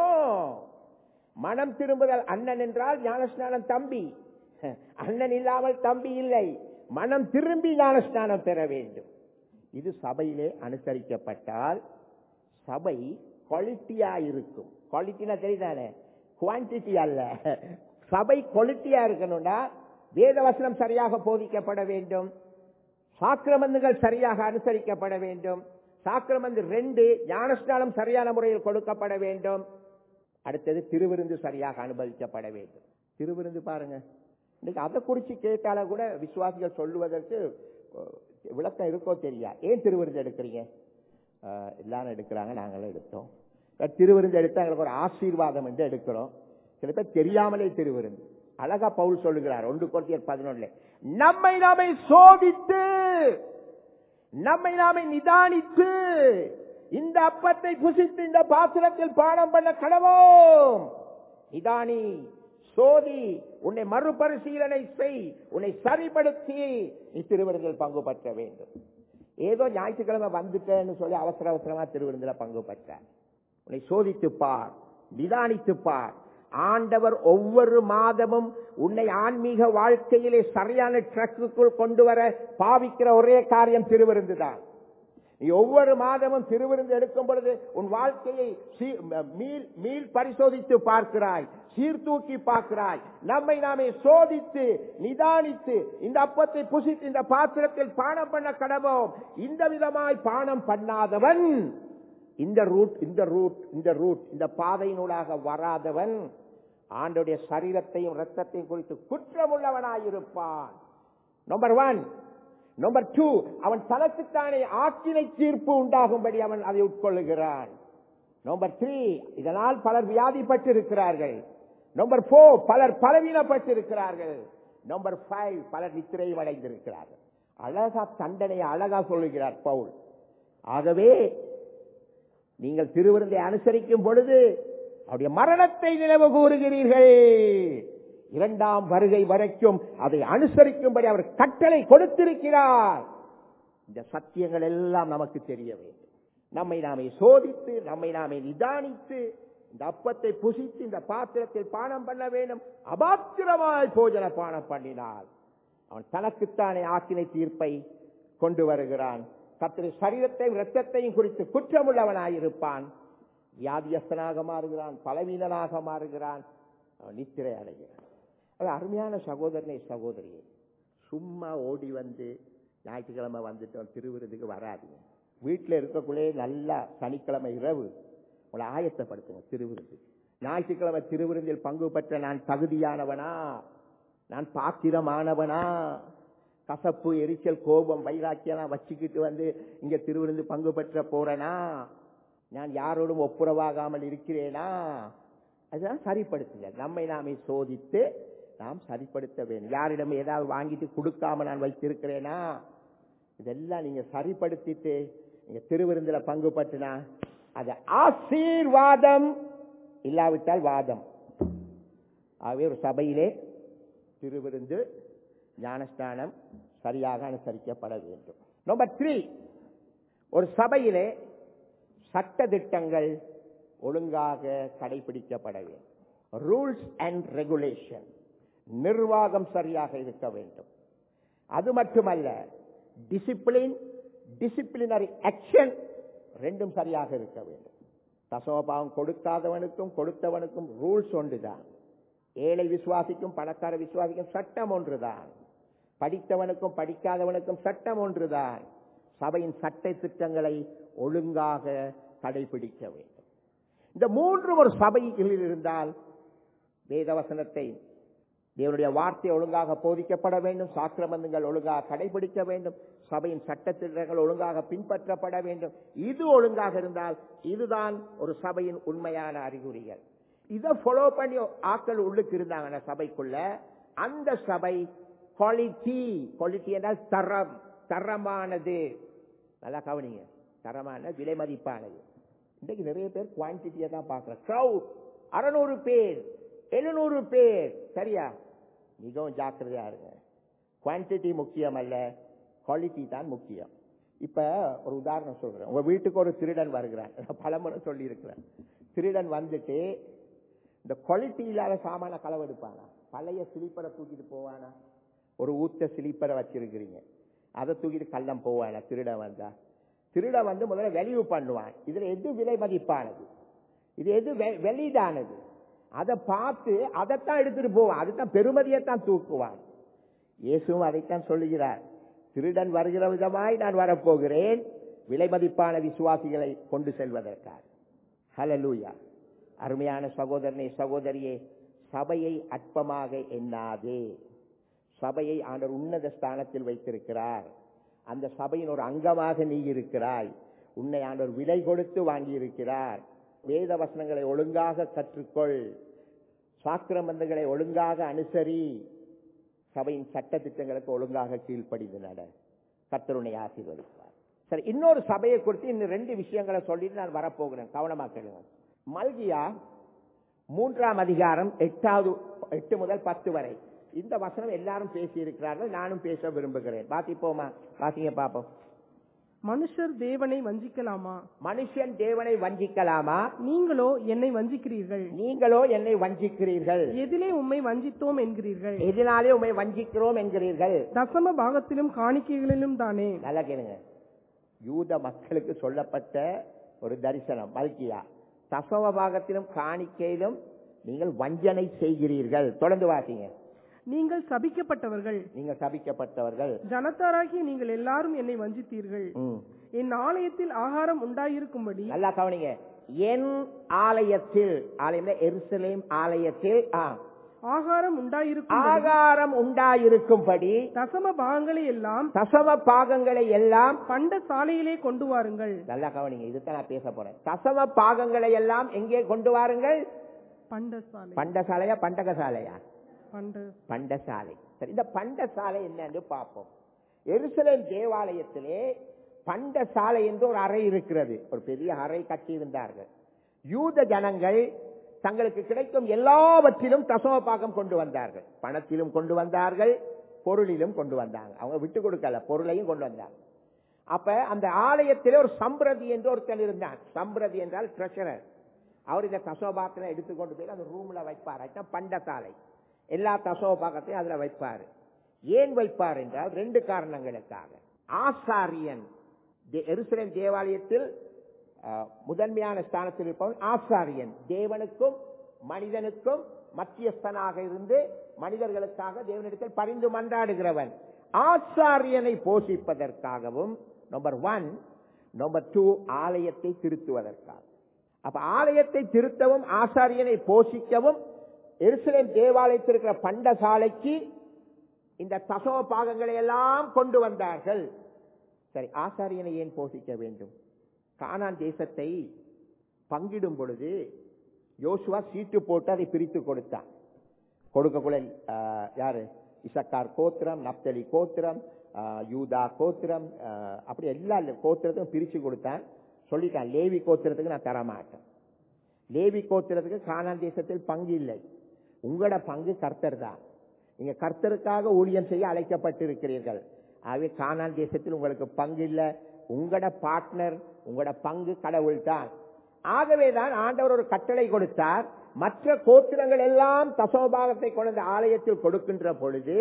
மனம் திரும்புதல் அண்ணன் என்றால் ஞானஸ்நானம் தம்பி அண்ணன் இல்லாமல் தம்பி இல்லை மனம் திரும்பி ஞானஸ்நானம் பெற வேண்டும் இது சபையிலே அனுசரிக்கப்பட்டால் சபை குவாலிட்டியா இருக்கும் குவாலிட்டினா தெரியுதானே குவான்டிட்டி அல்ல சபை குவாலிட்டியா இருக்கணும்னா வேதவசனம் சரியாக போதிக்கப்பட வேண்டும் சாக்கிரமந்துகள் சரியாக அனுசரிக்கப்பட வேண்டும் சாக்கிரமந்து ரெண்டு ஞானஸ்நானம் சரியான முறையில் கொடுக்கப்பட வேண்டும் அடுத்தது திருவிருந்து சரியாக அனுபவிக்கப்பட வேண்டும் திருவிருந்து பாருங்க இன்னைக்கு அதை குறிச்சு கேட்டாலும் கூட விசுவாசிகள் சொல்லுவதற்கு அஹ், விளக்கம் இருக்கோ தெரியா ஏன் திருவிருந்து எடுக்கிறீங்க அஹ், எல்லாரும் எடுக்கிறாங்க நாங்களும் எடுத்தோம் அஹ், திருவிருந்து எடுத்து எங்களுக்கு ஒரு ஆசீர்வாதம் என்று எடுக்கிறோம் சில பேர் தெரியாமலே திருவிருந்து அழகா பவுல் சொல்லுகிறார் ஒன்று குறைந்தர் பதினொன்னுல நம்மை நாமே சோதித்து நம்மை நாமே நிதானித்து இந்த அப்பத்தை புசித்து இந்த பாத்திரத்தில் பானம் பண்ண கடவோம் நிதானி சோதி உன்னை மறுபரிசீலனை செய் உன்னை சரிப்படுத்தி நீ திருவிருந்தில் பங்கு பற்ற வேண்டும் ஏதோ ஞாயிற்றுக்கிழமை வந்துட்டேன்னு சொல்லி அவசர அவசரமா திருவிருந்தில் பங்கு பற்ற உன்னை சோதித்து பார் நிதானித்து பார் ஆண்டவர் ஒவ்வொரு மாதமும் உன்னை ஆன்மீக வாழ்க்கையிலே சரியான ட்ரக்குக்குள் கொண்டு வர பாவிக்கிற ஒரே காரியம் திருவிருந்து தான் நீ ஒவ்வொரு மாதமும் திருவிருந்து எடுக்கும் பொழுது உன் வாழ்க்கையை சீ- மீள் மீள் பரிசோதித்து பார்க்கிறாய் சீர்தூக்கி பார்க்கிறாய் நம்மை நாமே சோதித்து நிதானித்து இந்த அப்பத்தை புசித்து இந்த பாத்திரத்தில் பானம் பண்ண கடவோம் இந்த விதமாய் பானம் பண்ணாதவன் இந்த ரூட் இந்த ரூட் இந்த ரூட் இந்த பாதையினூடாக வராதவன் ஆண்டுடைய சரீரத்தையும் ரத்தத்தையும் குறித்து குற்றமுள்ளவனாயிருப்பான் நம்பர் ஒன் நம்பர் டூ அவன் தனக்குத்தானே ஆக்கினை தீர்ப்பு உண்டாகும்படி அவன் அதை உட்கொள்ளுகிறான் நம்பர் த்ரீ இதனால் பலர் வியாதிப்பட்டிருக்கிறார்கள் நம்பர் போர் பலர் பலவீனப்பட்டிருக்கிறார்கள் நம்பர் ஃபைவ் பலர் நித்திரையும் அடைந்திருக்கிறார்கள் அழகா தண்டனையை அழகா சொல்லுகிறார் பவுல் ஆகவே நீங்கள் திருவிருந்தை அனுசரிக்கும் பொழுது அவருடைய மரணத்தை நினைவு கூறுகிறீர்கள் இரண்டாம் வருகை வரைக்கும் அதை அனுசரிக்கும்படி அவர் கட்டளை கொடுத்திருக்கிறார் இந்த சத்தியங்கள் எல்லாம் நமக்கு தெரிய வேண்டும் நம்மை நாமே சோதித்து நம்மை நாமே நிதானித்து இந்த அப்பத்தை புசித்து இந்த பாத்திரத்தில் பானம் பண்ண வேண்டும் அபாத்திரமாய் போஜன பானம் பண்ணினார் அவன் தனக்குத்தானே ஆக்கினை தீர்ப்பை கொண்டு வருகிறான் கத்திரி சரீரத்தையும் இரத்தத்தையும் குறித்து குற்றமுள்ளவனாயிருப்பான் வியாதியஸ்தனாக மாறுகிறான் பலவீனனாக மாறுகிறான் அவன் நித்திரை அடைகிறான் அது அருமையான சகோதரனை சகோதரியை சும்மா ஓடி வந்து ஞாயிற்றுக்கிழமை வந்துட்டு திருவிருந்துக்கு வராதீங்க வீட்டில் இருக்கக்குள்ளே நல்லா சனிக்கிழமை இரவு உங்களை ஆயத்தப்படுத்துங்க திருவிருந்து ஞாயிற்றுக்கிழமை திருவிருந்தில் பங்கு பெற்ற நான் தகுதியானவனா நான் பாத்திரமானவனா கசப்பு எரிச்சல் கோபம் வைராக்கியெல்லாம் வச்சுக்கிட்டு வந்து இங்க திருவிருந்து பங்கு பெற்ற போறேனா நான் யாரோடும் ஒப்புரவாகாமல் இருக்கிறேனா அதெல்லாம் சரிப்படுத்துங்க நம்மை நாமே சோதித்து நாம் சரிப்படுத்த வேண்டும் யாரிடம் ஏதாவது வாங்கிட்டு கொடுக்காம நான் வைத்திருக்கிறேனா இதெல்லாம் நீங்க சரிப்படுத்திட்டு நீங்க திருவிருந்துல பங்கு பற்றினா அது ஆசீர்வாதம் இல்லாவிட்டால் வாதம் ஆகவே ஒரு சபையிலே திருவிருந்து ஞானஸ்தானம் சரியாக அனுசரிக்கப்பட வேண்டும் நம்பர் த்ரீ ஒரு சபையிலே சட்ட திட்டங்கள் ஒழுங்காக கடைபிடிக்கப்பட வேண்டும் ரூல்ஸ் அண்ட் ரெகுலேஷன் நிர்வாகம் சரியாக இருக்க வேண்டும் அது மட்டுமல்ல டிசிப்ளின் டிசிப்ளினரி ஆக்ஷன் ரெண்டும் சரியாக இருக்க வேண்டும் தசமபாவம் கொடுக்காதவனுக்கும் கொடுத்தவனுக்கும் ரூல்ஸ் ஒன்றுதான் ஏழை விசுவாசிக்கும் பணக்கார விசுவாசிக்கும் சட்டம் ஒன்றுதான் படித்தவனுக்கும் படிக்காதவனுக்கும் சட்டம் ஒன்றுதான் சபையின் சட்ட திட்டங்களை ஒழுங்காக கடைபிடிக்க வேண்டும் இந்த மூன்று ஒரு சபையில் இருந்தால் வேதவசனத்தை தேவனுடைய வார்த்தை ஒழுங்காக போதிக்கப்பட வேண்டும் சாக்கிரமந்தங்கள் ஒழுங்காக கடைபிடிக்க வேண்டும் சபையின் சட்டத்திட்டங்கள் ஒழுங்காக பின்பற்றப்பட வேண்டும் இது ஒழுங்காக இருந்தால் இதுதான் ஒரு சபையின் உண்மையான அறிகுறிகள் இதை ஃபாலோ பண்ணி ஆட்கள் உள்ளுக்கு இருந்தாங்கன்னா சபைக்குள்ள அந்த சபை குவாலிட்டி குவாலிட்டி என்றால் தரம் தரமானது நல்லா கவனிங்க தரமான விலை மதிப்பானது இன்றைக்கு நிறைய பேர் குவான்டிட்டியை தான் பார்க்கிறோம் க்ரௌட் அறநூறு பேர் எழுநூறு பேர் சரியா மிகவும் ஜாக்கிரதையா இருங்க குவான்டிட்டி முக்கியம் அல்ல குவாலிட்டி தான் முக்கியம் இப்ப ஒரு உதாரணம் சொல்றேன் உங்க வீட்டுக்கு ஒரு திருடன் வருகிறான் நான் பலமுறை சொல்லி இருக்கிறேன் திருடன் வந்துட்டு இந்த குவாலிட்டி இல்லாத சாமான களவெடுப்பானா பழைய சிலிப்பரை தூக்கிட்டு போவானா ஒரு ஊத்த சிலிப்பரை வச்சிருக்கிறீங்க அதை தூக்கிட்டு கள்ளம் போவானா திருடன் வந்தா திருட வந்து முதல்ல வெளிவு பண்ணுவான் இதுல எது விலை மதிப்பானது இது எது வெ- வெளியிடானது அதை பார்த்து அதைத்தான் எடுத்துட்டு போவான் அதுதான் பெருமதியைத்தான் தூக்குவான் இயேசுவும் அதைத்தான் சொல்லுகிறார் திருடன் வருகிற விதமாய் நான் வரப்போகிறேன் விலை மதிப்பான விசுவாசிகளை கொண்டு செல்வதற்காக ஹலலூயா அருமையான சகோதரனே சகோதரியே சபையை அற்பமாக எண்ணாதே சபையை ஆண்டவர் உன்னத ஸ்தானத்தில் வைத்திருக்கிறார் அந்த சபையின் ஒரு அங்கமாக நீ இருக்கிறாய் உன்னை ஆண்டவர் விலை கொடுத்து வாங்கி இருக்கிறார் வேத வசனங்களை ஒழுங்காக கற்றுக்கொள் சாக்கிரமந்தங்களை ஒழுங்காக அனுசரி சபையின் சட்ட திட்டங்களுக்கு ஒழுங்காக கீழ்ப்படிந்து நட கர்த்தருனை ஆசீர்வதிப்பார் சரி இன்னொரு சபையை குறித்து இன்னும் ரெண்டு விஷயங்களை சொல்லிட்டு நான் வரப்போகிறேன் கவனமா கேளுங்க மல்கியா மூன்றாம் அதிகாரம் எட்டாவது எட்டு முதல் பத்து வரை இந்த வசனம் எல்லாரும் பேசி இருக்கிறார்கள் நானும் பேச விரும்புகிறேன் பாத்திப்போமா பாத்தீங்க பாப்போம் மனுஷர் தேவனை வஞ்சிக்கலாமா மனுஷன் தேவனை வஞ்சிக்கலாமா நீங்களோ என்னை வஞ்சிக்கிறீர்கள் நீங்களோ என்னை வஞ்சிக்கிறீர்கள் எதிலே உம்மை வஞ்சித்தோம் என்கிறீர்கள் எதனாலே உண்மை வஞ்சிக்கிறோம் என்கிறீர்கள் தசம பாகத்திலும் காணிக்கைகளிலும் தானே நல்லா கேளுங்க யூத மக்களுக்கு சொல்லப்பட்ட ஒரு தரிசனம் மல்கியா தசவ பாகத்திலும் காணிக்கையிலும் நீங்கள் வஞ்சனை செய்கிறீர்கள் தொடர்ந்து வாசிங்க நீங்கள் சபிக்கப்பட்டவர்கள் நீங்கள் சபிக்கப்பட்டவர்கள் ஜனத்தாராகிய நீங்கள் எல்லாரும் என்னை வஞ்சித்தீர்கள் ம். என் ஆலயத்தில் ஆகாரம் உண்டாயிருக்கும்படி நல்லா கவனிங்க என் ஆலயத்தில் ஆலயம் எருசலேம் ஆலயத்தில் ஆ, ஆகாரம் உண்டாயிருக்கும் ஆகாரம் உண்டாயிருக்கும்படி தசம பாகங்களை எல்லாம் தசம பாகங்களை எல்லாம் பண்ட சாலையிலே கொண்டு வாருங்கள் நல்லா கவனிங்க இதுதான் நான் பேச போறேன் தசம பாகங்களை எல்லாம் எங்கே கொண்டு வாருங்கள் பண்ட சாலை பண்டசாலையா பண்டகசாலையா பண்ட பண்டசாலை சரி இந்த பண்டசாலை என்னன்னு பார்ப்போம் எருசலேம் தேவாலயத்திலே பண்டசாலை என்று ஒரு அறை இருக்கிறது ஒரு பெரிய அறை கட்டியிருந்தார்கள் யூத ஜனங்கள் தங்களுக்கு கிடைக்கும் எல்லாவற்றிலும் தசம பாகம் கொண்டு வந்தார்கள் பணத்திலும் கொண்டு வந்தார்கள் பொருளிலும் கொண்டு வந்தாங்க அவங்க விட்டு கொடுக்கல பொருளையும் கொண்டு வந்தாங்க அப்ப அந்த ஆலயத்திலே ஒரு சம்பிரதி என்று ஒருத்தன் இருந்தான் சம்பிரதி என்றால் ட்ரெஷரர் அவர் இந்த தசோபாக்கத்தை எடுத்துக்கொண்டு போய் அந்த ரூம்ல வைப்பார் அதுதான் பண்டசாலை எல்லா தசோபாகத்தையும் அதுல வைப்பார் ஏன் வைப்பார் என்றால் ரெண்டு காரணங்களுக்காக ஆசாரியன் தே- எருசலேம் தேவாலயத்தில் அஹ், முதன்மையான ஸ்தானத்தில் இருப்பவன் ஆசாரியன் தேவனுக்கும் மனிதனுக்கும் மத்தியஸ்தனாக இருந்து மனிதர்களுக்காக தேவனிடத்தில் பரிந்து மன்றாடுகிறவன் ஆசாரியனை போஷிப்பதற்காகவும் நம்பர் ஒன் நம்பர் டூ ஆலயத்தை திருத்துவதற்காக அப்ப ஆலயத்தை திருத்தவும் ஆசாரியனை போஷிக்கவும் எருசலேம் தேவாலயத்தில் இருக்கிற பண்டசாலைக்கு இந்த தசவ பாகங்களை எல்லாம் கொண்டு வந்தார்கள் சரி ஆசாரியனை ஏன் போஷிக்க வேண்டும் கானான் தேசத்தை பங்கிடும் பொழுது யோசுவா சீட்டு போட்டு அதை பிரித்து கொடுத்தான் கொடுக்கக்குள்ள ஆஹ், யாரு இசக்கார் கோத்திரம் நப்தலி கோத்திரம் ஆஹ், யூதா கோத்திரம் ஆஹ், அப்படி எல்லா கோத்திரத்தையும் பிரிச்சு கொடுத்தான் சொல்லிட்டான் லேவி கோத்திரத்துக்கு நான் தரமாட்டேன் லேவி கோத்திரத்துக்கு கானான் தேசத்தில் பங்கு இல்லை உங்களோட பங்கு கர்த்தர் தான் நீங்க கர்த்தருக்காக ஊழியம் செய்ய அழைக்கப்பட்டிருக்கிறீர்கள் ஆகவே கானான் தேசத்தில் உங்களுக்கு பங்கு இல்லை உங்களோட பார்ட்னர் உங்களோட பங்கு கடவுள் தான் ஆகவேதான் ஆண்டவர் ஒரு கட்டளை கொடுத்தார் மற்ற கோத்திரங்கள் எல்லாம் தசோபாகத்தை கொண்டு ஆலயத்தில் கொடுக்கின்ற பொழுது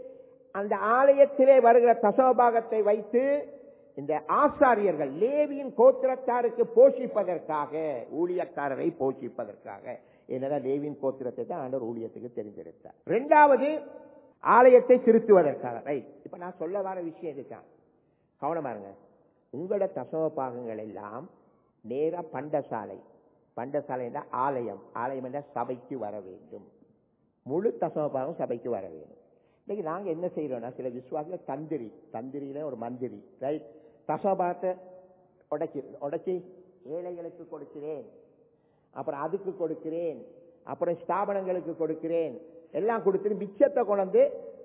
அந்த ஆலயத்திலே வருகிற தசோபாகத்தை வைத்து இந்த ஆசாரியர்கள் லேவியின் கோத்திரத்தாருக்கு போஷிப்பதற்காக ஊழியக்காரரை போஷிப்பதற்காக என்னதான் லேவியின் கோத்திரத்தை தான் ஆண்டவர் ஊழியத்துக்கு தெரிந்தெடுத்தார் இரண்டாவது ஆலயத்தை திருத்துவதற்காக ரைட் இப்ப நான் சொல்ல வர விஷயம் இதுதான் கவனமா இருங்க உங்களோட தசவ பாகங்கள் எல்லாம் நேரா பண்டசாலை பண்டசாலை என்றால் ஆலயம் ஆலயம் என்ற சபைக்கு வர வேண்டும் முழு தசவ பாகம் சபைக்கு வர வேண்டும் இன்னைக்கு நாங்க என்ன செய்யறோம்னா சில விசுவாசிகள் தந்திரி தந்திரியில ஒரு மந்திரி ரைட் தசோபாகத்தை உடைச்சி உடைச்சி ஏழைகளுக்கு கொடுக்கிறேன் அப்புறம் அதுக்கு கொடுக்கிறேன் அப்புறம் ஸ்தாபனங்களுக்கு கொடுக்கிறேன் எல்லாம் கொடுத்துட்டு மிச்சத்தை கொண்டு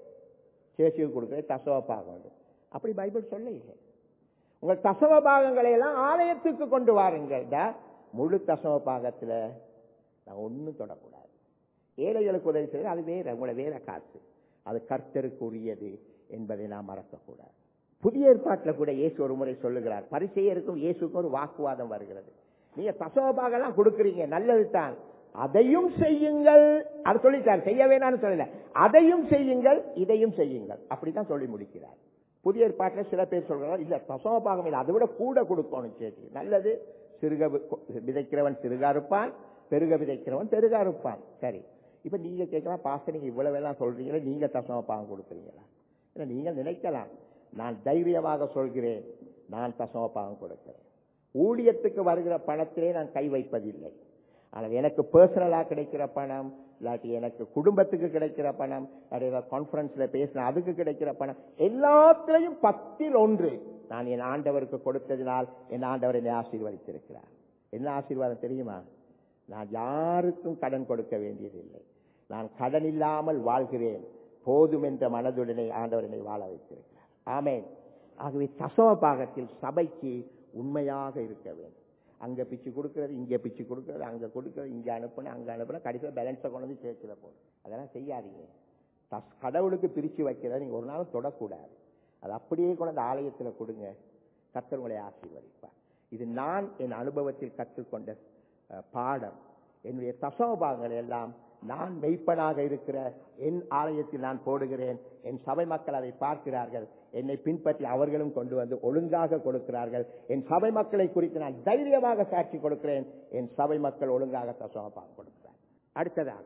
சேஷிக்கு கொடுக்கிறேன் தசவ பாகம் அப்படி பைபிள் சொல்ல இல்லை உங்கள் தசவ பாகங்களை எல்லாம் ஆலயத்துக்கு கொண்டு வாருங்கள் டா, முழு தசவ பாகத்துல நான் ஒன்றும் தொடக்கூடாது ஏழைகளுக்கு உதவி செய்ய அது வேற உங்களை வேற காசு அது கர்த்தருக்கு உரியது என்பதை நாம் மறக்கக்கூடாது புதிய ஏற்பாட்டில் கூட இயேசு ஒரு முறை சொல்லுகிறார் பரிசெயருக்கும் இயேசுக்கும் ஒரு வாக்குவாதம் வருகிறது நீங்க தசவபாகம் எல்லாம் கொடுக்குறீங்க நல்லது தான் அதையும் செய்யுங்கள் அது சொல்லிட்டார் செய்ய வேணாம்னு சொல்லல அதையும் செய்யுங்கள் இதையும் செய்யுங்கள் அப்படித்தான் சொல்லி முடிக்கிறார் புதிய ஏற்பாட்டில் சில பேர் சொல்றாங்க இல்ல தசவபாகம் இல்லை அதை விட கூட கொடுக்கணும் சேர்த்து நல்லது சிறுக வி- விதைக்கிறவன் சிறுகா இருப்பான் பெருக விதைக்கிறவன் பெருகா இருப்பான் சரி இப்ப நீங்க கேட்கலாம் பாச நீங்க இவ்வளவு எல்லாம் சொல்றீங்களா நீங்க தசம பாகம் கொடுக்குறீங்களா இல்ல நீங்க நினைக்கலாம் நான் தைரியமாக சொல்கிறேன் நான் தசம பாகம் கொடுக்கிறேன் ஊழியத்துக்கு வருகிற பணத்திலே நான் கை வைப்பதில்லை ஆனால் எனக்கு பர்சனலா கிடைக்கிற பணம் இல்லாட்டி எனக்கு குடும்பத்துக்கு கிடைக்கிற பணம் இல்லாட்டி ஏதாவது கான்ஃபரன்ஸ்ல பேசின அதுக்கு கிடைக்கிற பணம் எல்லாத்திலையும் பத்தில் ஒன்று நான் என் ஆண்டவருக்கு கொடுத்ததினால் என் ஆண்டவர் என்னை ஆசீர்வதித்திருக்கிறார் என்ன ஆசீர்வாதம் தெரியுமா நான் யாருக்கும் கடன் கொடுக்க வேண்டியதில்லை நான் கடன் இல்லாமல் வாழ்கிறேன் போதும் என்ற மனதுடனே ஆண்டவர் என்னை வாழ வைத்திருக்கிறார் ஆமென் ஆகவே தசம பாகத்தில் சபைக்கு உண்மையாக இருக்க வேண்டும் அங்க பிச்சு கொடுக்கிறது இங்க பிச்சு கொடுக்கிறது அங்க கொடுக்கிறது இங்க அனுப்புன அங்க அனுப்புன கடைசியில் பேலன்ஸை கொண்டு வந்து சேர்த்துல போடும் அதெல்லாம் செய்யாதீங்க தஸ் கடவுளுக்கு பிரிச்சு வைக்கிறத நீங்க ஒரு நாளும் தொடக்கூடாது அது அப்படியே கொண்டு அந்த ஆலயத்தில் கொடுங்க கர்த்தர் உங்களை ஆசீர்வதிப்பார் இது நான் என் அனுபவத்தில் கற்றுக்கொண்ட அஹ், பாடம் என்னுடைய தசம பாகங்கள் எல்லாம் நான் மெய்ப்பனாக இருக்கிற என் ஆலயத்தில் நான் போடுகிறேன் என் சபை மக்கள் அதை பார்க்கிறார்கள் என்னை பின்பற்றி அவர்களும் கொண்டு வந்து ஒழுங்காக கொடுக்கிறார்கள் என் சபை மக்களை குறித்து நான் தைரியமாக சாட்சி கொடுக்கிறேன் என் சபை மக்கள் ஒழுங்காக தசம பாகம் கொடுக்கிறார் அடுத்ததாக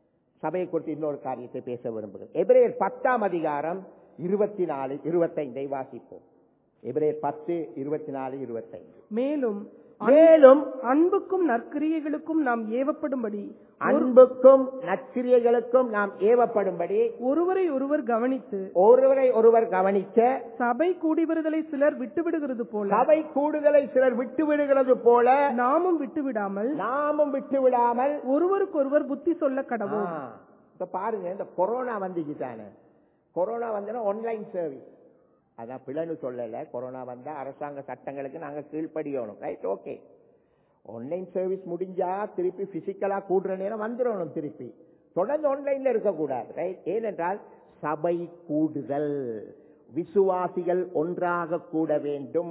சபையை குறித்து இன்னொரு காரியத்தை பேச விரும்புகிறேன் எபிரேயர் பத்தாம் அதிகாரம் இருபத்தி நாலு இருபத்தைந்தை வாசிப்போம் எபிரேயர் பத்து இருபத்தி நாலு இருபத்தைந்து மேலும் மேலும் அன்புக்கும் நற்கிரியைகளுக்கும் நாம் ஏவப்படும்படி அன்புக்கும் நற்கிரியைகளுக்கும் நாம் ஏவப்படும்படி ஒருவரை ஒருவர் கவனித்து ஒருவரை ஒருவர் கவனிக்க சபை கூடிவருதலை சிலர் விட்டுவிடுகிறது போல சபை கூடுதலை சிலர் விட்டு விடுகிறது போல நாமும் விட்டுவிடாமல் நாமும் விட்டு விடாமல் ஒருவருக்கொருவர் புத்தி சொல்ல கடவோம் ஆ, இப்ப பாருங்க இந்த கொரோனா வந்துச்சுதானே கொரோனா வந்தா ஆன்லைன் சர்வீஸ் அதான் பிள்ளைன்னு சொல்லல கொரோனா வந்தா அரசாங்க சட்டங்களுக்கு நாங்க கீழ்ப்படியணும் ரைட் ஓகே ஆன்லைன் சர்வீஸ் முடிஞ்சா திருப்பி பிசிக்கலா கூடுற நேரம் வந்துடணும் திருப்பி தொடர்ந்து ஆன்லைன்ல இருக்கக்கூடாது ரைட் ஏனென்றால் சபை கூடுதல் விசுவாசிகள் ஒன்றாக கூட வேண்டும்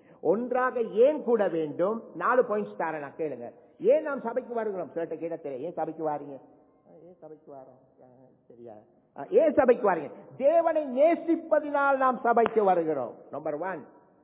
ஒன்றாக ஏன் கூட வேண்டும் நாலு பாயிண்ட்ஸ் தரேன் நான் கேளுங்க ஏன் நாம் சபைக்கு வருகிறோம் சிலட்ட கேட்டத்தில் ஏன் சபைக்கு வாரீங்க அஹ் ஏன் சபைக்கு வரோம் அஹ் சரியா அஹ் ஏன் சபைக்கு வாரீங்க தேவனை நேசிப்பதினால் நாம் சபைக்கு வருகிறோம் நம்பர் ஒன்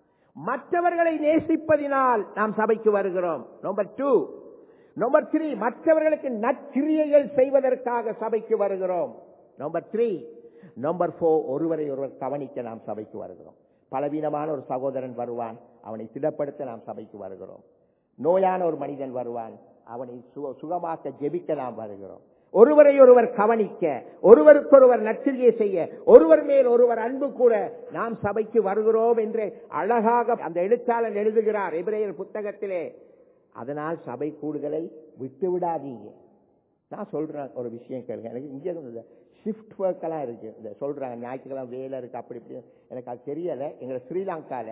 மற்றவர்களை நேசிப்பதினால் நாம் சபைக்கு வருகிறோம் நம்பர் டூ நம்பர் த்ரீ மற்றவர்களுக்கு நற்கிரியைகள் செய்வதற்காக சபைக்கு வருகிறோம் நம்பர் த்ரீ நம்பர் ஃபோர் ஒருவரை ஒருவர் கவனிக்க நாம் சபைக்கு வருகிறோம் பலவீனமான ஒரு சகோதரன் வருவான் அவனை திடப்படுத்த நாம் சபைக்கு வருகிறோம் நோயான ஒரு மனிதன் வருவான் அவனை சு- சுகமாக்க ஜெபிக்க நாம் வருகிறோம் ஒருவரை ஒருவர் கவனிக்க ஒருவருக்கொருவர் நற்சிரியை செய்ய ஒருவர் மேல் ஒருவர் அன்பு கூட நாம் சபைக்கு வருகிறோம் என்று அழகாக அந்த எழுத்தாளர் எழுதுகிறார் எபிரேயர் புத்தகத்திலே அதனால் சபை கூடுதலை விட்டு விடாதீங்க நான் சொல்றேன் ஒரு விஷயம் கேளுங்க எனக்கு இங்க இந்த ஷிஃப்ட் ஒர்க் எல்லாம் இருக்கு இந்த சொல்றாங்க ஞாயிற்றுக்கிழமை வேலை இருக்கு அப்படி இப்படி எனக்கு அது தெரியல எங்க ஸ்ரீலங்கால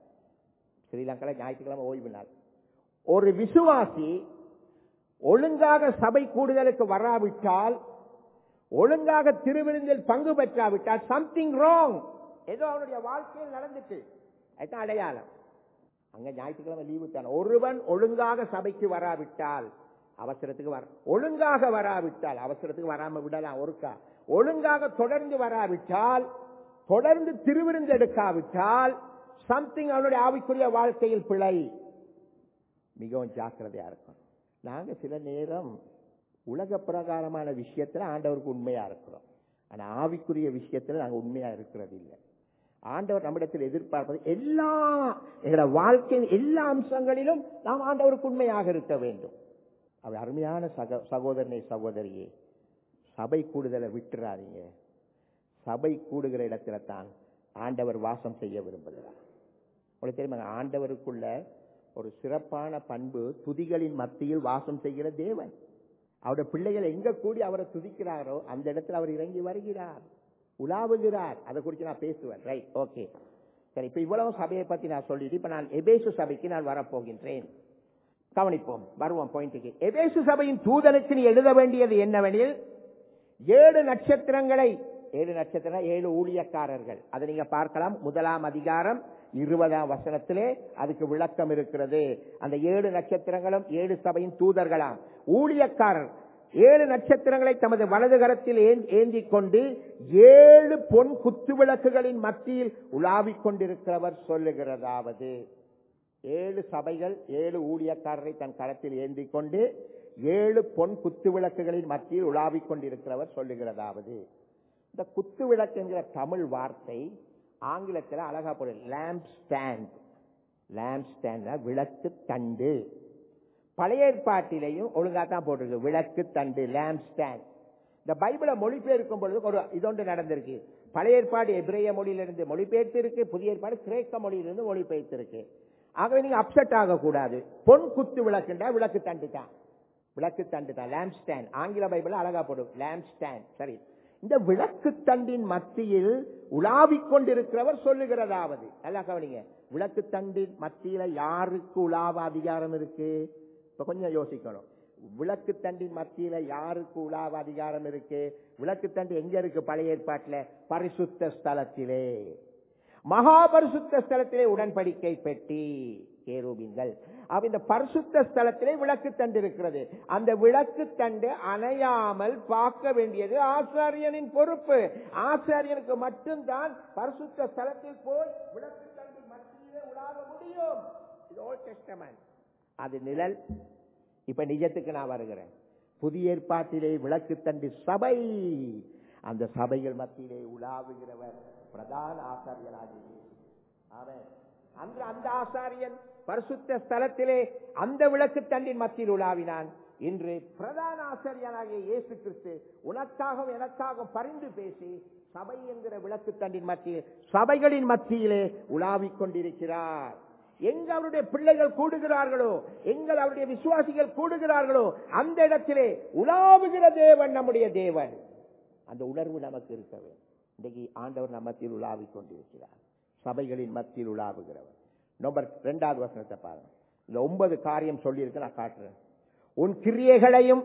ஸ்ரீலங்கால ஞாயிற்றுக்கிழமை ஓய்வு நாள் ஒரு விசுவாசி ஒழுங்காக சபை கூடுதலுக்கு வராவிட்டால் ஒழுங்காக திருவிருந்தில் பங்கு பெற்றாவிட்டால் சம்திங் ராங் ஏதோ அவனுடைய வாழ்க்கையில் நடந்துட்டு அதுதான் அடையாளம் அங்க ஞாயிற்றுக்கிழமை லீவு தானே ஒருவன் ஒழுங்காக சபைக்கு வராவிட்டால் அவசரத்துக்கு வர ஒழுங்காக வராவிட்டால் அவசரத்துக்கு வராம விடலாம் ஒருக்கா ஒழுங்காக தொடர்ந்து வராவிட்டால் தொடர்ந்து திருவிருந்து எடுக்காவிட்டால் சம்திங் அவனுடைய ஆவிக்குரிய வாழ்க்கையில் பிழை மிகவும் ஜாக்கிரதையா இருக்கும் நாங்க சில நேரம் உலக பிரகாரமான விஷயத்துல ஆண்டவருக்கு உண்மையா இருக்கிறோம் ஆனா ஆவிக்குரிய விஷயத்துல நாங்க உண்மையா இருக்கிறது இல்லை ஆண்டவர் நம்மிடத்தில் எதிர்பார்ப்பது எல்லா எங்களோட வாழ்க்கையின் எல்லா அம்சங்களிலும் நாம் ஆண்டவருக்கு உண்மையாக இருக்க வேண்டும் அவர் அருமையான சக சகோதரனை சகோதரியே சபை கூடுதலை விட்டுறாதீங்க சபை கூடுகிற இடத்துல தான் ஆண்டவர் வாசம் செய்ய விரும்புகிறார் உங்களுக்கு தெரியுமா ஆண்டவருக்குள்ள ஒரு சிறப்பான பண்பு துதிகளின் மத்தியில் வாசம் செய்கிற தேவன் அவருடைய பிள்ளைகள் எங்க கூடி அவரை துதிக்கிறாரோ அந்த இடத்துல அவர் இறங்கி வருகிறார் உலாவுகிறார் அதை குறித்து நான் பேசுவேன் ரைட் ஓகே சரி இப்ப இவ்வளவு சபையை பத்தி நான் சொல்லிட்டு இப்ப நான் எபேசு சபைக்கு நான் வரப்போகின்றேன் கவனிப்போம் வருவோம் பாயிண்ட்டுக்கு எபேசு சபையின் தூதனுக்கு நீ எழுத வேண்டியது என்னவெனில் ஏழு நட்சத்திரங்களை ஏழு நட்சத்திரம் ஏழு ஊழியக்காரர்கள் அதை நீங்க பார்க்கலாம் முதலாம் அதிகாரம் இருபதாம் வசனத்திலே அதுக்கு விளக்கம் இருக்கிறது அந்த ஏழு நட்சத்திரங்களும் ஏழு சபையின் தூதர்களாம் ஊழியக்காரர் ஏழு நட்சத்திரங்களை தமது வலது கரத்தில் ஏந்- ஏந்திக் கொண்டு ஏழு பொன் குத்து விளக்குகளின் மத்தியில் உலாவிக் கொண்டிருக்கிறவர் சொல்லுகிறதாவது ஏழு சபைகள் ஏழு ஊழியக்காரரை தன் கரத்தில் ஏந்திக் கொண்டு ஏழு பொன் குத்து விளக்குகளின் மத்தியில் உலாவிக் கொண்டிருக்கிறவர் சொல்லுகிறதாவது இந்த குத்து விளக்கு என்கிற தமிழ் வார்த்தை ஆங்கிலத்தில் அழகா போடு லேம்ப் ஸ்டாண்ட் லேம்ப் ஸ்டாண்ட் விளக்கு தண்டு பழைய ஏற்பாட்டிலையும் ஒழுங்கா தான் போட்டிருக்கு விளக்கு தண்டு லேம்ப் ஸ்டாண்ட் இந்த பைபிளை மொழிபெயர்க்கும் பொழுது ஒரு இதொன்று நடந்திருக்கு பழைய ஏற்பாடு எபிரேய மொழியிலிருந்து மொழிபெயர்த்து இருக்கு புதிய ஏற்பாடு கிரேக்க மொழியிலிருந்து மொழிபெயர்த்து இருக்கு ஆகவே நீங்க அப்செட் ஆகக்கூடாது பொன் குத்து விளக்குண்டா விளக்கு தண்டு தான் விளக்கு தண்டு தான் லேம்ப் ஸ்டாண்ட் ஆங்கில பைபிள் அழகா போடும் லேம்ப் ஸ்டாண்ட் சரி இந்த விளக்கு தண்டின் மத்தியில் உலாவிக் கொண்டிருக்கிறவர் சொல்லுகிறதாவது நல்லா கவனிங்க விளக்கு தண்டின் மத்தியில யாருக்கு உலாவ அதிகாரம் இருக்கு இப்ப கொஞ்சம் யோசிக்கணும் விளக்கு தண்டின் மத்தியில யாருக்கு உலாவ அதிகாரம் இருக்கு விளக்கு தண்டு எங்க இருக்கு பழைய ஏற்பாட்டுல பரிசுத்த ஸ்தலத்திலே மகாபரிசுத்த ஸ்தலத்திலே உடன்படிக்கை பெட்டி கேரூபின்கள் அப்ப இந்த பரிசுத்த ஸ்தலத்திலே விளக்கு தண்டு இருக்கிறது அந்த விளக்கு தண்டு அணையாமல் பார்க்க வேண்டியது ஆசாரியனின் பொறுப்பு ஆசாரியனுக்கு மட்டும்தான் பரிசுத்த ஸ்தலத்தில் போய் விளக்கு தண்டு மத்தியிலே உலாவ முடியும் இது ஓல்ட் டெஸ்டமென்ட் அது நிழல் இப்ப நிஜத்துக்கு நான் வருகிறேன் புதிய ஏற்பாட்டிலே விளக்கு தண்டு சபை அந்த சபைகள் மத்தியிலே உலாவுகிறவர் பிரதான ஆசாரியராக அவன் அந்த அந்த ஆசாரியன் பரிசுத்த ஸ்தலத்திலே அந்த விளக்கு தண்டின் மத்தியில் உலாவினான் இன்று பிரதான ஆசாரியனாகிய இயேசு கிறிஸ்து உனக்காகவும் எனக்காகவும் பரிந்து பேசி சபை என்கிற விளக்கு தண்டின் மத்தியில் சபைகளின் மத்தியிலே உலாவிக் கொண்டிருக்கிறார் எங்க அவருடைய பிள்ளைகள் கூடுகிறார்களோ எங்கள் அவருடைய விசுவாசிகள் கூடுகிறார்களோ அந்த இடத்திலே உலாவுகிற தேவன் நம்முடைய தேவன் அந்த உணர்வு நமக்கு இருக்க வேண்டும் இன்றைக்கு ஆண்டவர் நம்ம மத்தியில் உலாவிக் கொண்டிருக்கிறார் சபைகளின் மத்தியில் உலாவுகிறவர் நம்பர் இரண்டாவது வசனத்தை பாருங்க இந்த ஒன்பது காரியம் சொல்லியிருக்கு நான் காட்டுறேன் உன் கிரியைகளையும்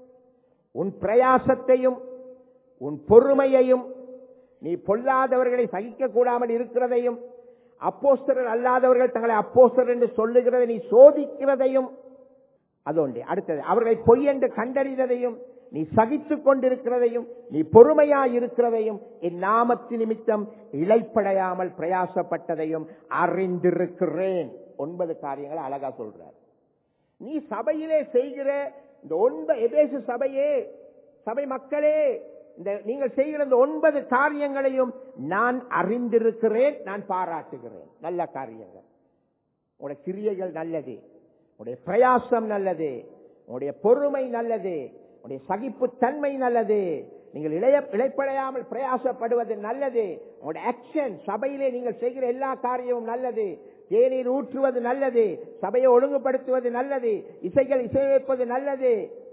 உன் பிரயாசத்தையும் உன் பொறுமையையும் நீ பொல்லாதவர்களை சகிக்க கூடாமல் இருக்கிறதையும் அப்போஸ்தரர் அல்லாதவர்கள் தங்களை அப்போஸ்தர் என்று சொல்லுகிறதை நீ சோதிக்கிறதையும் அது ஒன்றே அடுத்தது அவர்களை பொய் என்று கண்டறிந்ததையும் நீ சகித்துக் கொண்டிருக்கிறதையும் நீ பொறுமையாய் இருக்கிறதையும் என் நாமத்து நிமித்தம் இழைப்படையாமல் பிரயாசப்பட்டதையும் அறிந்திருக்கிறேன் ஒன்பது காரியங்களை அழகா சொல்றார் நீ சபையிலே செய்கிற இந்த ஒன்பது எபேசு சபையே சபை மக்களே இந்த நீங்கள் செய்கிற இந்த ஒன்பது காரியங்களையும் நான் அறிந்திருக்கிறேன் நான் பாராட்டுகிறேன் நல்ல காரியங்கள் உங்களுடைய கிரியைகள் நல்லது உங்களுடைய பிரயாசம் நல்லது உங்களுடைய பொறுமை நல்லது உங்களுடைய சகிப்பு தன்மை நல்லது நீங்கள் இளைய இழைப்படையாமல் பிரயாசப்படுவது நல்லது உங்களுடைய ஆக்ஷன் சபையிலே நீங்கள் செய்கிற எல்லா காரியமும் நல்லது தேநீர் ஊற்றுவது நல்லது சபையை ஒழுங்குபடுத்துவது நல்லது இசைகள் இசையமைப்பது நல்லது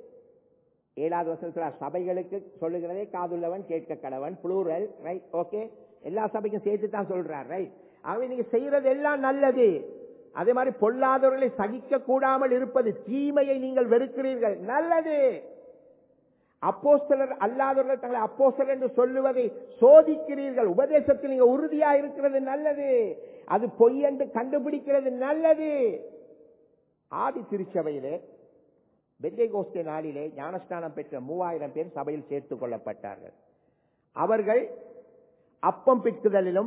ஏழாவது வருஷத்துல சபைகளுக்கு சொல்லுகிறதே காதுள்ளவன் கேட்க கடவன் புளூரல் ரைட் ஓகே எல்லா சபைக்கும் சேர்த்து தான் சொல்றார் ரைட் ஆகவே நீங்க செய்யறது எல்லாம் நல்லது அதே மாதிரி பொல்லாதவர்களை சகிக்க கூடாமல் இருப்பது தீமையை நீங்கள் வெறுக்கிறீர்கள் நல்லது அப்போஸ்தலர் அல்லாதவர்கள் தங்களை அப்போஸ்தலர் என்று சொல்லுவதை சோதிக்கிறீர்கள் உபதேசத்தில் நீங்க உறுதியா இருக்கிறது நல்லது அது பொய் என்று கண்டுபிடிக்கிறது நல்லது ஆதி திருச்சபையிலே பெந்தைகோஸ்தே நாளிலே ஞானஸ்தானம் பெற்ற மூவாயிரம் பேர் சபையில் சேர்த்துக் கொள்ளப்பட்டார்கள் அவர்கள் அப்பம் பிக்குதலிலும்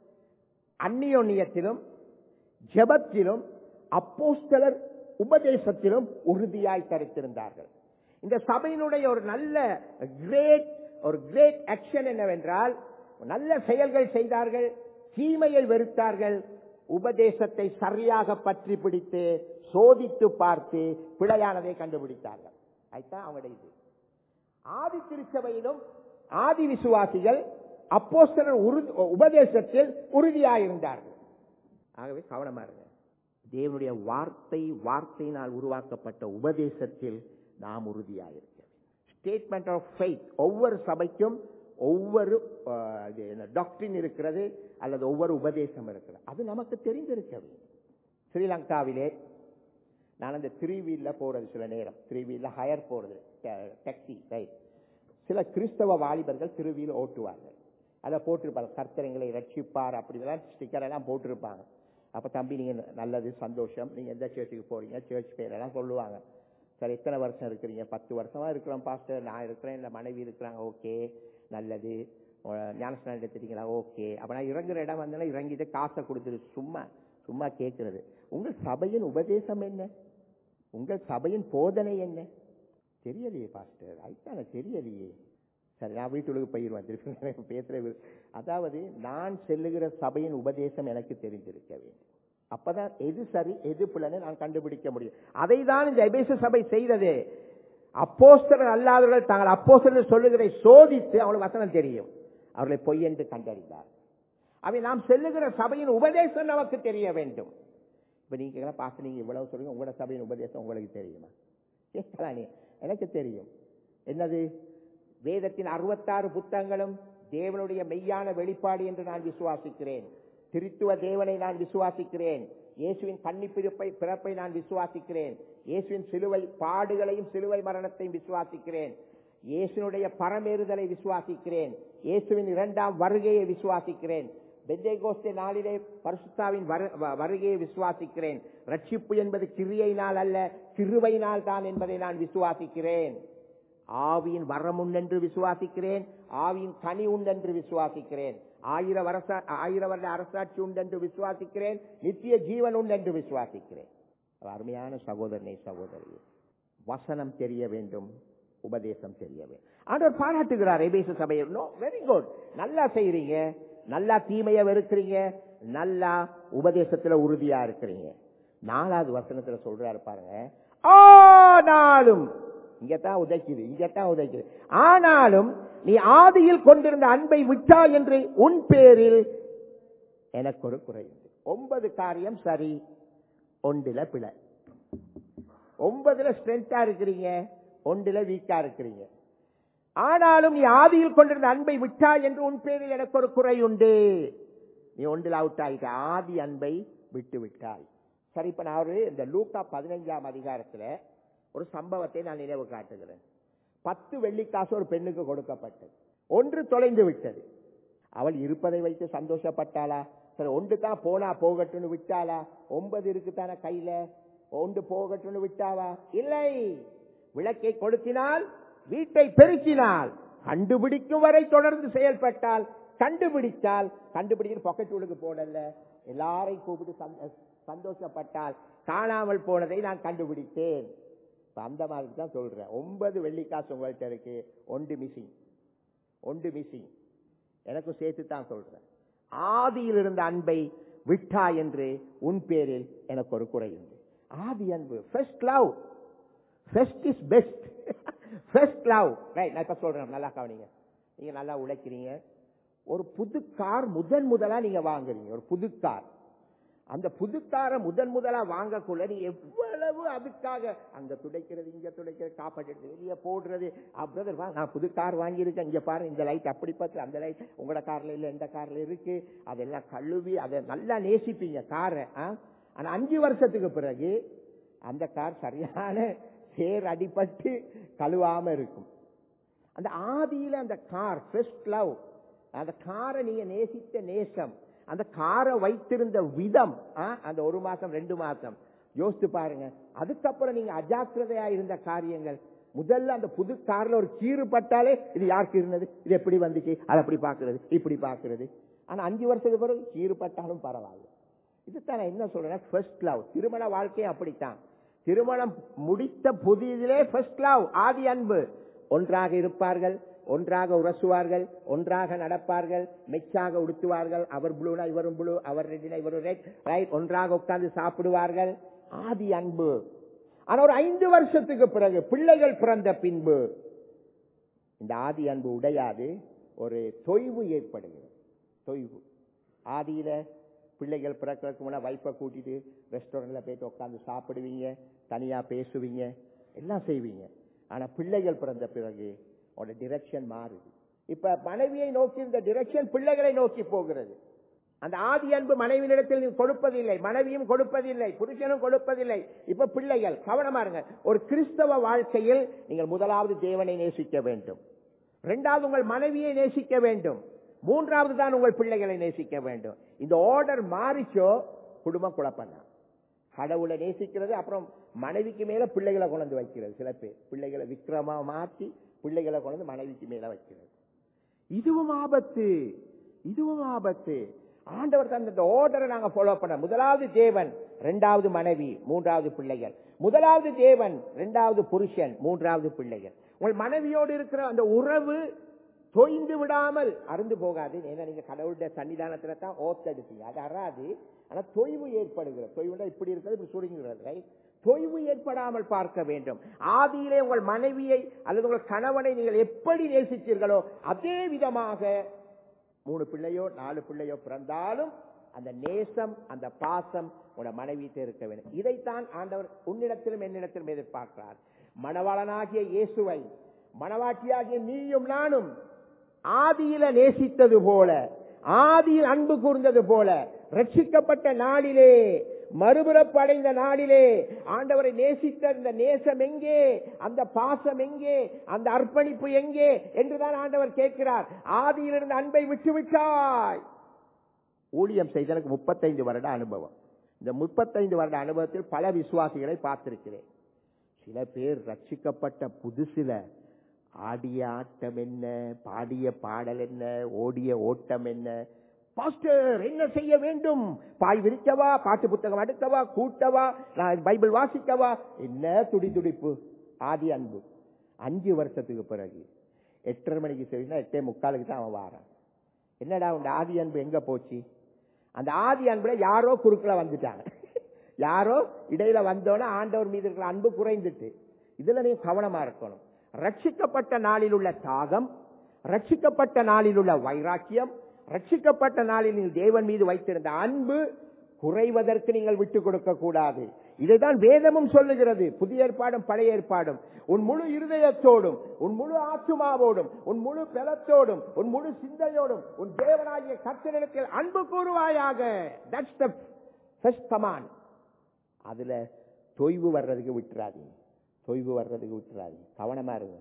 அந்நியோன்னியத்திலும் ஜெபத்திலும் அப்போஸ்தலர் உபதேசத்திலும் உறுதியாய் தரித்திருந்தார்கள் இந்த சபையினுடைய ஒரு நல்ல கிரேட் ஒரு கிரேட் ஆக்ஷன் என்னவென்றால் நல்ல செயல்கள் செய்தார்கள் தீமையை வெறுத்தார்கள் உபதேசத்தை சரியாக பற்றி பிடித்து சோதித்து பார்த்து பிழையானதை கண்டுபிடித்தார்கள் அதுதான் அவங்களுடைய இது ஆதி திருச்சபையிலும் ஆதி விசுவாசிகள் அப்போஸ்தலர் உறு- உபதேசத்தில் உறுதியாயிருந்தார்கள் ஆகவே கவனமா இருங்க தேவனுடைய வார்த்தை வார்த்தையினால் உருவாக்கப்பட்ட உபதேசத்தில் நாம் உறுதியாயிருக்க ஸ்டேட்மெண்ட் ஆஃப் ஃபெய்த் ஒவ்வொரு சபைக்கும் ஒவ்வொரு டாக்டரின் இருக்கிறது அல்லது ஒவ்வொரு உபதேசம் இருக்கிறது அது நமக்கு தெரிந்திருக்க வேண்டும் ஸ்ரீலங்காவிலே நான் அந்த த்ரீ வீல்ல போறது சில நேரம் த்ரீ வீல்ல ஹயர் போறது டாக்ஸி ரைட் சில கிறிஸ்தவ வாலிபர்கள் திருவியில் ஓட்டுவார்கள் அதை போட்டிருப்பாங்க கர்த்தரைங்களை ரட்சிப்பார் அப்படிலாம் ஸ்டிக்கர் எல்லாம் போட்டிருப்பாங்க அப்ப தம்பி நீங்க நல்லது சந்தோஷம் நீங்க எந்த சேர்ச்சுக்கு போறீங்க சர்ச் பேரெல்லாம் சொல்லுவாங்க சார் எத்தனை வருஷம் இருக்கிறீங்க பத்து வருஷமா இருக்கிறோம் பாஸ்டர் நான் இருக்கிறேன் இந்த மனைவி இருக்கிறாங்க ஓகே நல்லது உங்க ஞானஸ்நானம் எடுத்துட்டீங்களா ஓகே அப்ப நான் இறங்குற இடம் வந்தேன்னா இறங்கிட்டு காசை கொடுத்துரு சும்மா சும்மா கேட்கிறது உங்கள் சபையின் உபதேசம் என்ன உங்கள் சபையின் போதனை என்ன தெரியலையே பாஸ்டர் அதுதானே தெரியலையே சரி நான் வீட்டுக்கு போயிடுவேன் திருப்பி எனக்கு பேசுற வி- அதாவது நான் செல்லுகிற சபையின் உபதேசம் எனக்கு தெரிந்திருக்க வேண்டும் அப்பதான் எது சரி எது பிள்ளைன்னு நான் கண்டுபிடிக்க முடியும் அதை தான் இந்த எபேச சபை செய்தது அப்போஸ்தலர் அல்லாதவர்கள் தாங்கள் அப்போஸ்தலர் சொல்லுகிறதை சோதித்து அவங்களுக்கு வசனம் தெரியும் அவர்களை பொய் என்று கண்டறிந்தார் அவை நாம் செல்லுகிற சபையின் உபதேசம் நமக்கு தெரிய வேண்டும் இப்ப நீங்க பார்த்து நீங்க இவ்வளவு சொல்லுங்க உங்களோட சபையின் உபதேசம் உங்களுக்கு தெரியுமா கேட்கலானே எனக்கு தெரியும் என்னது வேதத்தின் அறுபத்தாறு புத்தகங்களும் தேவனுடைய மெய்யான வெளிப்பாடு என்று நான் விசுவாசிக்கிறேன் திருத்துவ தேவனை நான் விசுவாசிக்கிறேன் இயேசுவின் கன்னி பிறப்பை பிறப்பை நான் விசுவாசிக்கிறேன் இயேசுவின் சிலுவை பாடுகளையும் சிலுவை மரணத்தையும் விசுவாசிக்கிறேன் இயேசுனுடைய பரமேறுதலை விசுவாசிக்கிறேன் இயேசுவின் இரண்டாம் வருகையை விசுவாசிக்கிறேன் பெந்தேகோஸ்தே நாளிலே பரிசுத்தாவின் வரு- வ- வருகையை விசுவாசிக்கிறேன் ரட்சிப்பு என்பது கிரியையினால் அல்ல கிருபையினால் தான் என்பதை நான் விசுவாசிக்கிறேன் ஆவியின் வரம் உண்டென்று விசுவாசிக்கிறேன் ஆவியின் கனி உண்டென்று விசுவாசிக்கிறேன் ஆயிர வருஷ ஆயிர வருட அரசாட்சி உண்டென்று விசுவாசிக்கிறேன் நித்திய ஜீவன் உண்டென்று விசுவாசிக்கிறேன் அருமையான சகோதரனை சகோதரி வசனம் தெரிய வேண்டும் உபதேசம் தெரிய வேண்டும் ஆண்டவர் பாராட்டுகிறார் எபேசு சபையில் நோ வெரி குட் நல்லா செய்றீங்க நல்லா தீமையை வெறுக்கிறீங்க நல்லா உபதேசத்துல உறுதியா இருக்கிறீங்க நாலாவது வசனத்துல சொல்றாரு பாருங்க ஆனாலும் இங்கத்தான் உதைக்குது இங்கத்தான் உதைக்குது ஆனாலும் நீ ஆதியில் கொண்டிருந்த அன்பை விட்டாய் என்று உன் பேரில் எனக்கு ஒரு குறை உண்டு ஒன்பது காரியம் சரி ஒன்றுல பிழை ஒன்பதுல ஸ்ட்ரென்த்தா இருக்கிறீங்க ஒன்றுல வீக்கா இருக்கிறீங்க ஆனாலும் நீ ஆதியில் கொண்டிருந்த அன்பை விட்டாய் என்று உன் பேரில் எனக்கு ஒரு குறை உண்டு நீ ஒன்றில் அவுட் ஆகிட்ட ஆதி அன்பை விட்டு விட்டாய் சரி இப்ப நான் ஒரு இந்த லூக்கா பதினைஞ்சாம் அதிகாரத்துல ஒரு சம்பவத்தை நான் நினைவு காட்டுகிறேன் பத்து வெள்ளிக்காசு ஒரு பெண்ணுக்கு கொடுக்கப்பட்டது ஒன்று தொலைந்து விட்டது அவள் இருப்பதை வைத்து சந்தோஷப்பட்டாளா சரி ஒன்று தான் போனா போகட்டும்னு விட்டாளா ஒன்பது இருக்குதான கையில ஒன்று போகட்டும்னு விட்டாவா இல்லை விளக்கை கொளுத்தினால் வீட்டை பெருக்கினால் கண்டுபிடிக்கும் வரை தொடர்ந்து செயல்பட்டால் கண்டுபிடித்தால் கண்டுபிடிச்சு பாக்கெட் உள்ளுக்கு போடல எல்லாரையும் கூப்பிட்டு சந்த- சந்தோஷப்பட்டால் காணாமல் போனதை நான் கண்டுபிடித்தேன் இப்ப அந்த மாதிரி தான் சொல்றேன் ஒன்பது வெள்ளிக்காசு உங்கள்கிட்ட இருக்கு ஒன்று மிஸ்ஸிங் ஒன்று மிஸ்ஸிங் எனக்கும் சேர்த்து தான் சொல்றேன் ஆதியில் இருந்த அன்பை விட்டா என்று உன் பேரில் எனக்கு ஒரு குறை உண்டு ஆதி அன்பு first love first is best first love right நான் இப்ப சொல்றேன் நல்லா கவனிங்க நீங்க நல்லா உழைக்கிறீங்க ஒரு புது கார் முதன் முதலா நீங்க வாங்குறீங்க ஒரு புது கார் அந்த புது காரை முதன் முதலா வாங்கக்குள்ள நீங்க எவ்வளவு அதுக்காக அங்க துடைக்கிறது இங்க துடைக்கிறது காப்பாட்டு வெளியே போடுறது பிரதர் வா நான் புது கார் வாங்கியிருக்கேன் இங்க பாரு இந்த லைட் அப்படி பார்த்து அந்த லைட் உங்களோட கார்ல இல்ல இந்த கார்ல இருக்கு அதெல்லாம் கழுவி அதை நல்லா நேசிப்பீங்க காரை ஆனா அஞ்சு வருஷத்துக்கு பிறகு அந்த கார் சரியான சேர் அடிபட்டு கழுவாம இருக்கும் அந்த ஆதியில அந்த கார் ஃபர்ஸ்ட் லவ் அந்த காரை நீங்க நேசித்த நேசம் அந்த காரை வைத்திருந்த விதம் ஆ, அந்த ஒரு மாசம் ரெண்டு மாசம் யோசித்து பாருங்க அதுக்கப்புறம் நீங்க அஜாக்கிரதையா இருந்த காரியங்கள் முதல்ல அந்த புது கார்ல ஒரு கீறு பட்டாலே இது யாருக்கு இருந்தது இது எப்படி வந்துச்சு அதை அப்படி பாக்குறது இப்படி பாக்குறது ஆனா அஞ்சு வருஷத்துக்கு பிறகு கீறு பட்டாலும் பரவாயில்ல இதுதான் நான் என்ன சொல்றேன் ஃபர்ஸ்ட் லவ் திருமண வாழ்க்கையும் அப்படித்தான் திருமணம் முடித்த புதிதிலே ஃபர்ஸ்ட் லவ் ஆதி அன்பு ஒன்றாக இருப்பார்கள் ஒன்றாக உரசுவார்கள் ஒன்றாக நடப்பார்கள் மெச்சாக உடுத்துவார்கள் அவர் ப்ளூனா இவரும் ப்ளூ அவர் ரெட்டினா இவரும் ரெட் ரைட் ஒன்றாக உட்கார்ந்து சாப்பிடுவார்கள் ஆதி அன்பு ஆனா ஒரு ஐந்து வருஷத்துக்கு பிறகு பிள்ளைகள் பிறந்த பின்பு இந்த ஆதி அன்பு உடையாது ஒரு தொய்வு ஏற்படுகிறது தொய்வு ஆதியில பிள்ளைகள் பிறக்கிறதுக்கு முன்னாடி வைஃபை கூட்டிட்டு ரெஸ்டாரண்ட்ல போயிட்டு உட்காந்து சாப்பிடுவீங்க தனியா பேசுவீங்க எல்லாம் செய்வீங்க ஆனா பிள்ளைகள் பிறந்த பிறகு உங்களோட டிரெக்ஷன் மாறுது இப்ப மனைவியை நோக்கி இந்த டிரெக்ஷன் பிள்ளைகளை நோக்கி போகிறது அந்த ஆதி அன்பு மனைவியிடத்தில் நீ கொடுப்பதில்லை மனைவியும் கொடுப்பதில்லை புருஷனும் கொடுப்பதில்லை இப்ப பிள்ளைகள் கவனமா இருங்க ஒரு கிறிஸ்தவ வாழ்க்கையில் நீங்கள் முதலாவது தேவனை நேசிக்க வேண்டும் இரண்டாவது உங்கள் மனைவியை நேசிக்க வேண்டும் மூன்றாவது தான் உங்கள் பிள்ளைகளை நேசிக்க வேண்டும் இந்த ஆர்டர் மாறிச்சோ குடும்பம் குழப்பம் தான் கடவுளை நேசிக்கிறது அப்புறம் மனைவிக்கு மேல பிள்ளைகளை கொண்டு வைக்கிறது சில பேர் பிள்ளைகளை விக்ரமா மாற்றி பிள்ளைகளை கொண்டு மனைவிக்கு மேல வைக்கிறது இதுவும் ஆபத்து இதுவும் ஆபத்து ஆண்டவர் தந்த இந்த ஆர்டரை நாங்க ஃபாலோ பண்ண முதலாவது தேவன் இரண்டாவது மனைவி மூன்றாவது பிள்ளைகள் முதலாவது தேவன் இரண்டாவது புருஷன் மூன்றாவது பிள்ளைகள் உங்கள் மனைவியோடு இருக்கிற அந்த உறவு தொய்ந்து விடாமல் அருந்து போகாது ஏன்னா நீங்க கடவுளுடைய சன்னிதானத்துல தான் ஓத்தெடுப்பீங்க அது அறாது ஆனா தொய்வு ஏற்படுகிறது தொய்வுனா இப்படி இருக்கிறது இப்படி சுருங்குகிறது right? தொய்வு ஏற்படாமல் பார்க்க வேண்டும் ஆதியிலே உங்கள் மனைவியை அல்லது உங்கள் கணவனை நீங்கள் எப்படி நேசித்தீர்களோ அதே விதமாக மூணு பிள்ளையோ நாலு பிள்ளையோ பிறந்தாலும் அந்த நேசம் அந்த பாசம் உங்களோட மனைவியிட்ட இருக்க வேண்டும் இதைத்தான் ஆண்டவர் உன்னிடத்திலும் என்னிடத்திலும் எதிர்பார்க்கிறார் மணவாளனாகிய இயேசுவை மணவாட்டியாகிய நீயும் நானும் ஆதியில நேசித்தது போல ஆதியில் அன்பு கூர்ந்தது போல ரட்சிக்கப்பட்ட நாளிலே மறுபிறப்பு அடைந்த நாளிலே ஆண்டவரை நேசித்த இந்த நேசம் எங்கே அந்த பாசம் எங்கே அந்த அர்ப்பணிப்பு எங்கே என்றுதான் ஆண்டவர் கேட்கிறார் ஆதியிலிருந்து அன்பை விட்டுவிட்டாய் ஊழியம் செய்த எனக்கு முப்பத்தைந்து வருட அனுபவம் இந்த முப்பத்தைந்து வருட அனுபவத்தில் பல விசுவாசிகளை பார்த்திருக்கிறேன் சில பேர் ரட்சிக்கப்பட்ட புதுசில ஆடிய ஆட்டம் என்ன பாடிய பாடல் என்ன ஓடிய ஓட்டம் என்ன பாஸ்டர் என்ன செய்ய வேண்டும் பாய் விரிக்கவா பாட்டு புத்தகம் அடுக்கவா கூட்டவா நான் பைபிள் வாசிக்கவா என்ன துடி துடிப்பு ஆதி அன்பு அஞ்சு வருஷத்துக்கு பிறகு எட்டரை மணிக்கு சரினா எட்டே முக்காலுக்கு தான் அவன் வாரான் என்னடா உன் ஆதி அன்பு எங்க போச்சு அந்த ஆதி அன்புல யாரோ குறுக்கில் வந்துட்டாங்க யாரோ இடையில வந்தோன்னே ஆண்டவர் மீது இருக்கிற அன்பு குறைந்துட்டு இதுல நீங்க கவனமா இருக்கணும் ரட்சிக்கப்பட்ட நாளில் உள்ள தாகம் ரட்சிக்கப்பட்ட நாளில் உள்ள வைராக்கியம் ரட்சிக்கப்பட்ட நாளில் நீங்கள் தேவன் மீது வைத்திருந்த அன்பு குறைவதற்கு நீங்கள் விட்டுக் கொடுக்க கூடாது இதைதான் வேதமும் சொல்லுகிறது புதிய ஏற்பாடும் பழைய ஏற்பாடும் உன் முழு இருதயத்தோடும் உன் முழு ஆத்துமாவோடும் உன் முழு பலத்தோடும் உன் முழு சிந்தையோடும் உன் தேவனாகிய கத்திரத்தில் அன்பு கூறுவாயாக தட்ஸ் த ஃபர்ஸ்ட் கமாண்ட் அதுல தொய்வு வர்றதுக்கு விட்டுறாதீங்க தொய்வு வர்றதுக்கு விட்டுறாதீங்க கவனமா இருங்க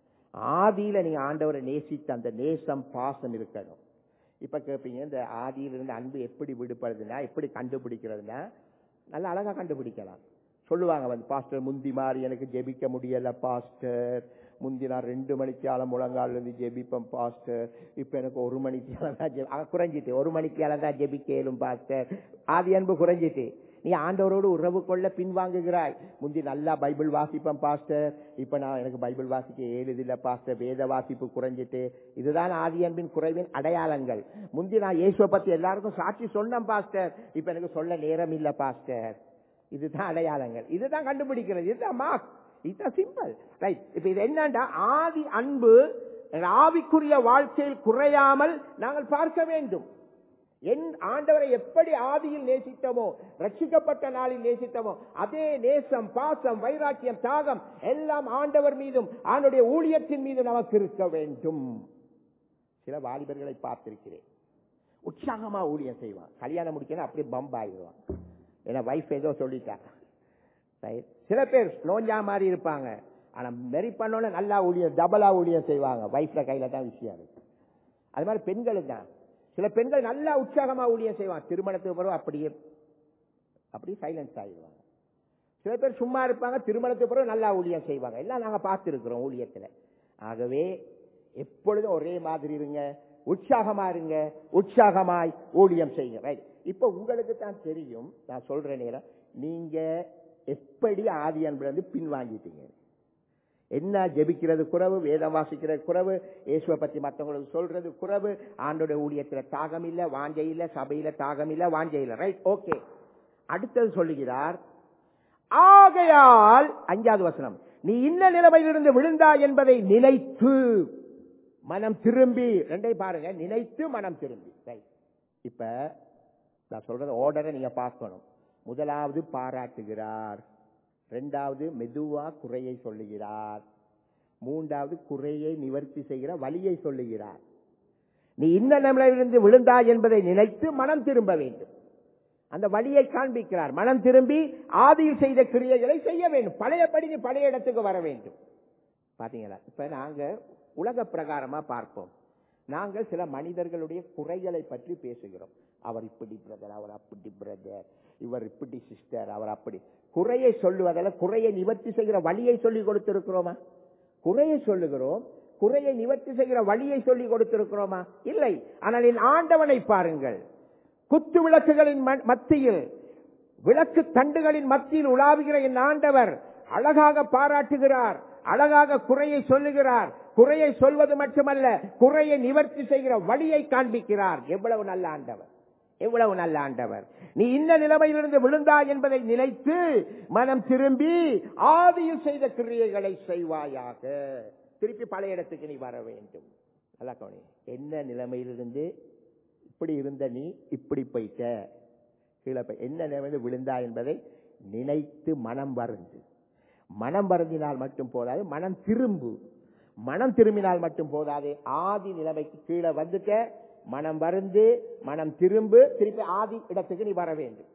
ஆதியில நீங்க ஆண்டவரை நேசித்த அந்த நேசம் பாசம் இருக்கணும் இப்ப கேட்பீங்க இந்த ஆதியிலிருந்து அன்பு எப்படி விடுபடுதுன்னா எப்படி கண்டுபிடிக்கிறதுனா நல்லா அழகா கண்டுபிடிக்கலாம் சொல்லுவாங்க வந்து பாஸ்டர் முந்தி மாதிரி எனக்கு ஜெபிக்க முடியல பாஸ்டர் முந்தி நான் ரெண்டு மணிக்கு ஆள முழங்கால இருந்து ஜெபிப்பேன் பாஸ்டர் இப்ப எனக்கு ஒரு மணிக்கு தான் ஜெபி- ஆ, குறைஞ்சிட்டு ஒரு மணிக்கு தான் ஜெபிக்க இயலும் பாஸ்டர் ஆதி அன்பு குறைஞ்சிட்டு நீ ஆண்டவரோடு உறவு கொள்ள பின்வாங்குகிறாய் முந்தி நல்லா பைபிள் வாசிப்பேன் பாஸ்டர் இப்ப நான் எனக்கு பைபிள் வாசிக்க ஏழுதில்ல பாஸ்டர் வேத வாசிப்பு குறைஞ்சிட்டு இதுதான் ஆதி அன்பின் குறைவின் அடையாளங்கள் முந்தி நான் இயேசுவை பத்தி எல்லாருக்கும் சாட்சி சொன்னேன் பாஸ்டர் இப்ப எனக்கு சொல்ல நேரம் இல்ல பாஸ்டர் இதுதான் அடையாளங்கள் இதுதான் கண்டுபிடிக்கிறது இதுதான் மார்க் இதுதான் சிம்பிள் ரைட் இப்ப இது என்னண்டா ஆதி அன்பு ஆவிக்குரிய வாழ்க்கையில் குறையாமல் நாங்கள் பார்க்க வேண்டும் என் ஆண்டவரை எப்படி ஆதியில் நேசித்தோமோ ரட்சிக்கப்பட்ட நாளில் நேசித்தோமோ அதே நேசம் பாசம் வைராக்கியம் தாகம் எல்லாம் ஆண்டவர் மீதும் ஆண்டுடைய ஊழியத்தின் மீது நமக்கு இருக்க வேண்டும் சில வாலிபர்களை பார்த்திருக்கிறேன் உற்சாகமா ஊழியம் செய்வான் கல்யாணம் முடிக்கணும் அப்படியே பம்ப் ஆகிடுவான் ஏன்னா வைஃப் ஏதோ சொல்லிட்டாங்க Right? சில பேர் நோஞ்சா மாதிரி இருப்பாங்க ஆனா மெரி பண்ணோன்னு நல்லா ஊழியம் டபுளா ஊழியம் செய்வாங்க வைஃப்ல கையில தான் விஷயம் இருக்கு அது மாதிரி பெண்களும் தான் சில பெண்கள் நல்லா உற்சாகமா ஊழியம் செய்வாங்க திருமணத்துக்கு பிறகு அப்படியே அப்படியே சைலன்ஸ் ஆகிடுவாங்க சில பேர் சும்மா இருப்பாங்க திருமணத்துக்கு பிறகு நல்லா ஊழியம் செய்வாங்க எல்லாம் நாங்க பார்த்திருக்கிறோம் ஊழியத்துல ஆகவே எப்பொழுதும் ஒரே மாதிரி இருங்க உற்சாகமா இருங்க உற்சாகமாய் ஊழியம் செய்யுங்க ரைட் இப்ப உங்களுக்கு தான் தெரியும் நான் சொல்ற நேரம் நீங்க எப்படி ஆதி அன்பிலிருந்து பின்வாங்கிட்டீங்க என்ன ஜெபிக்கிறது குறைவு வேதம் வாசிக்கிறது குறைவு இயேசுவை பத்தி மற்றவங்களுக்கு சொல்றது குறைவு ஆண்டோட ஊழியத்துல தாகம் இல்ல வாஞ்சை இல்ல சபையில தாகம் இல்ல வாஞ்சை இல்ல ரைட் ஓகே அடுத்தது சொல்லுகிறார் ஆகையால் அஞ்சாவது வசனம் நீ இன்ன நிலைமையிலிருந்து விழுந்தாய் என்பதை நினைத்து மனம் திரும்பி ரெண்டையும் பாருங்க நினைத்து மனம் திரும்பி ரைட் இப்ப நான் சொல்றது ஆர்டரை நீங்க பார்க்கணும் முதலாவது பாராட்டுகிறார் ரெண்டாவது மெதுவா குறையை சொல்லுகிறார் மூன்றாவது குறையை நிவர்த்தி செய்கிற வழியை சொல்லுகிறார் நீ இன்ன நிலையிலிருந்து விழுந்தாய் என்பதை நினைத்து மனம் திரும்ப வேண்டும் அந்த வழியை காண்பிக்கிறார் மனம் திரும்பி ஆதியில் செய்த கிரியைகளை செய்ய வேண்டும் பழையபடி நீ பழைய இடத்துக்கு வர வேண்டும் பாத்தீங்களா இப்ப நாங்க உலக பிரகாரமா பார்ப்போம் நாங்கள் சில மனிதர்களுடைய குறைகளை பற்றி பேசுகிறோம் அவர் இப்படி பிரதர் அவர் அப்படி பிரதர் இவர் இப்படி சிஸ்டர் அவர் அப்படி குறையை சொல்லுவதில் குறையை நிவர்த்தி செய்கிற வழியை சொல்லி கொடுத்திருக்கிறோமா குறையை சொல்லுகிறோம் குறையை நிவர்த்தி செய்கிற வழியை சொல்லி கொடுத்திருக்கிறோமா இல்லை ஆனால் என் ஆண்டவனை பாருங்கள் குத்து விளக்குகளின் ம- மத்தியில் விளக்கு தண்டுகளின் மத்தியில் உலாவுகிற என் ஆண்டவர் அழகாக பாராட்டுகிறார் அழகாக குறையை சொல்லுகிறார் குறையை சொல்வது மட்டுமல்ல குறையை நிவர்த்தி செய்கிற வழியை காண்பிக்கிறார் எவ்வளவு நல்ல ஆண்டவர் எவ்வளவு நல்ல ஆண்டவர் நீ இந்த நிலைமையிலிருந்து விழுந்தாய் என்பதை நினைத்து மனம் திரும்பி ஆதியில் செய்த கிரியைகளை செய்வாயாக திருப்பி பழைய இடத்துக்கு நீ வர வேண்டும் நல்லா கவனி என்ன நிலைமையிலிருந்து இப்படி இருந்த நீ இப்படி போயிட்ட கீழே போய் என்ன நிலைமையில விழுந்தா என்பதை நினைத்து மனம் வருந்து மனம் வருந்தினால் மட்டும் போதாது மனம் திரும்பு மனம் திரும்பினால் மட்டும் போதாது ஆதி நிலைமைக்கு கீழே வந்துட்ட மனம் வருந்து மனம் திரும்பு திருப்பி ஆதி இடத்துக்கு நீ வர வேண்டும்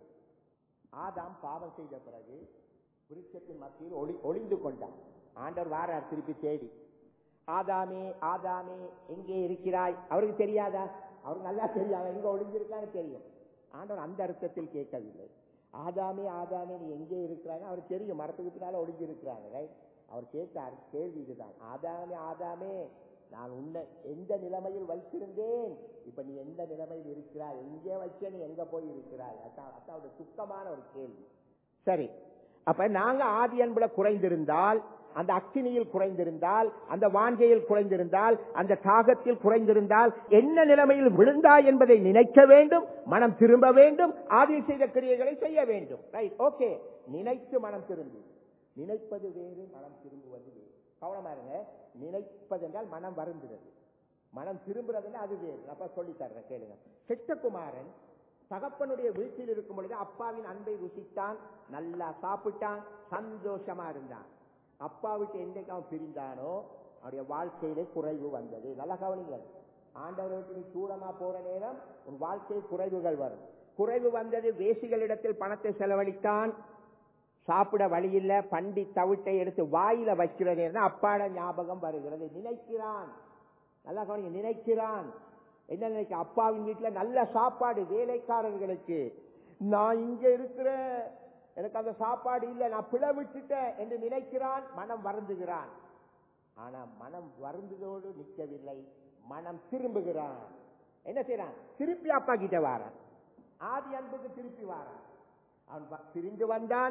ஆதாம் பாவம் செய்த பிறகு விருட்சத்தின் மத்தியில் ஒளி ஒளிந்து கொண்டான் ஆண்டவர் வாரார் திருப்பி தேடி ஆதாமே ஆதாமே எங்கே இருக்கிறாய் அவருக்கு தெரியாதா அவருக்கு நல்லா தெரியாது எங்க ஒளிஞ்சிருக்கான்னு தெரியும் ஆண்டவர் அந்த அர்த்தத்தில் கேட்கவில்லை ஆதாமே ஆதாமே நீ எங்கே இருக்கிறாங்க அவருக்கு தெரியும் மரத்துக்கு பின்னால ஒளிஞ்சிருக்கிறாங்க ரைட் அவர் கேட்டார் கேள்வி இதுதான் ஆதாமே ஆதாமே நான் உன்னை எந்த நிலைமையில் வைத்திருந்தேன் இப்ப நீ எந்த நிலைமையில் இருக்கிறாய் எங்கே வச்ச நீ எங்க போய் இருக்கிறாய் அதான் அதான் துக்கமான ஒரு கேள்வி சரி அப்ப நாங்க ஆதி அன்புல குறைந்திருந்தால் அந்த அக்கினியில் குறைந்திருந்தால் அந்த வாஞ்சையில் குறைந்திருந்தால் அந்த தாகத்தில் குறைந்திருந்தால் என்ன நிலைமையில் விழுந்தாய் என்பதை நினைக்க வேண்டும் மனம் திரும்ப வேண்டும் ஆதியில் செய்த கிரியைகளை செய்ய வேண்டும் ரைட் ஓகே நினைத்து மனம் திரும்பி நினைப்பது வேறு மனம் திரும்புவது வேறு கவனமா இருங்க நினைப்பது என்றால் மனம் வருந்துறது மனம் திரும்புறதுன்னா அது வேறு அப்ப சொல்லி தர்றேன் கேளுங்க கெட்ட குமாரன் தகப்பனுடைய வீட்டில் இருக்கும் பொழுது அப்பாவின் அன்பை ருசித்தான் நல்லா சாப்பிட்டான் சந்தோஷமா இருந்தான் அப்பா விட்டு என்றைக்கு அவன் பிரிந்தானோ அவருடைய வாழ்க்கையிலே குறைவு வந்தது நல்லா கவனிங்கள் ஆண்டவரை விட்டு நீ தூரமா போற நேரம் உன் வாழ்க்கையில் குறைவுகள் வரும் குறைவு வந்தது வேசிகளிடத்தில் பணத்தை செலவழித்தான் சாப்பிட வழி இல்ல பண்டி தவிட்டை எடுத்து வாயில வைக்கிற நேரம் அப்பாட ஞாபகம் வருகிறது நினைக்கிறான் நல்லா கவனிங்க நினைக்கிறான் என்ன நினைக்க அப்பாவின் வீட்டுல நல்ல சாப்பாடு வேலைக்காரர்களுக்கு நான் இங்க இருக்கிறேன் எனக்கு அந்த சாப்பாடு இல்லை நான் பிழ விட்டுட்டேன் என்று நினைக்கிறான் மனம் வருந்துகிறான் ஆனா மனம் வருந்துதோடு நிற்கவில்லை மனம் திரும்புகிறான் என்ன செய்யறான் திருப்பி அப்பா கிட்ட வாரான் ஆதி அன்புக்கு திருப்பி வாரான் அவன் வ- பிரிந்து வந்தான்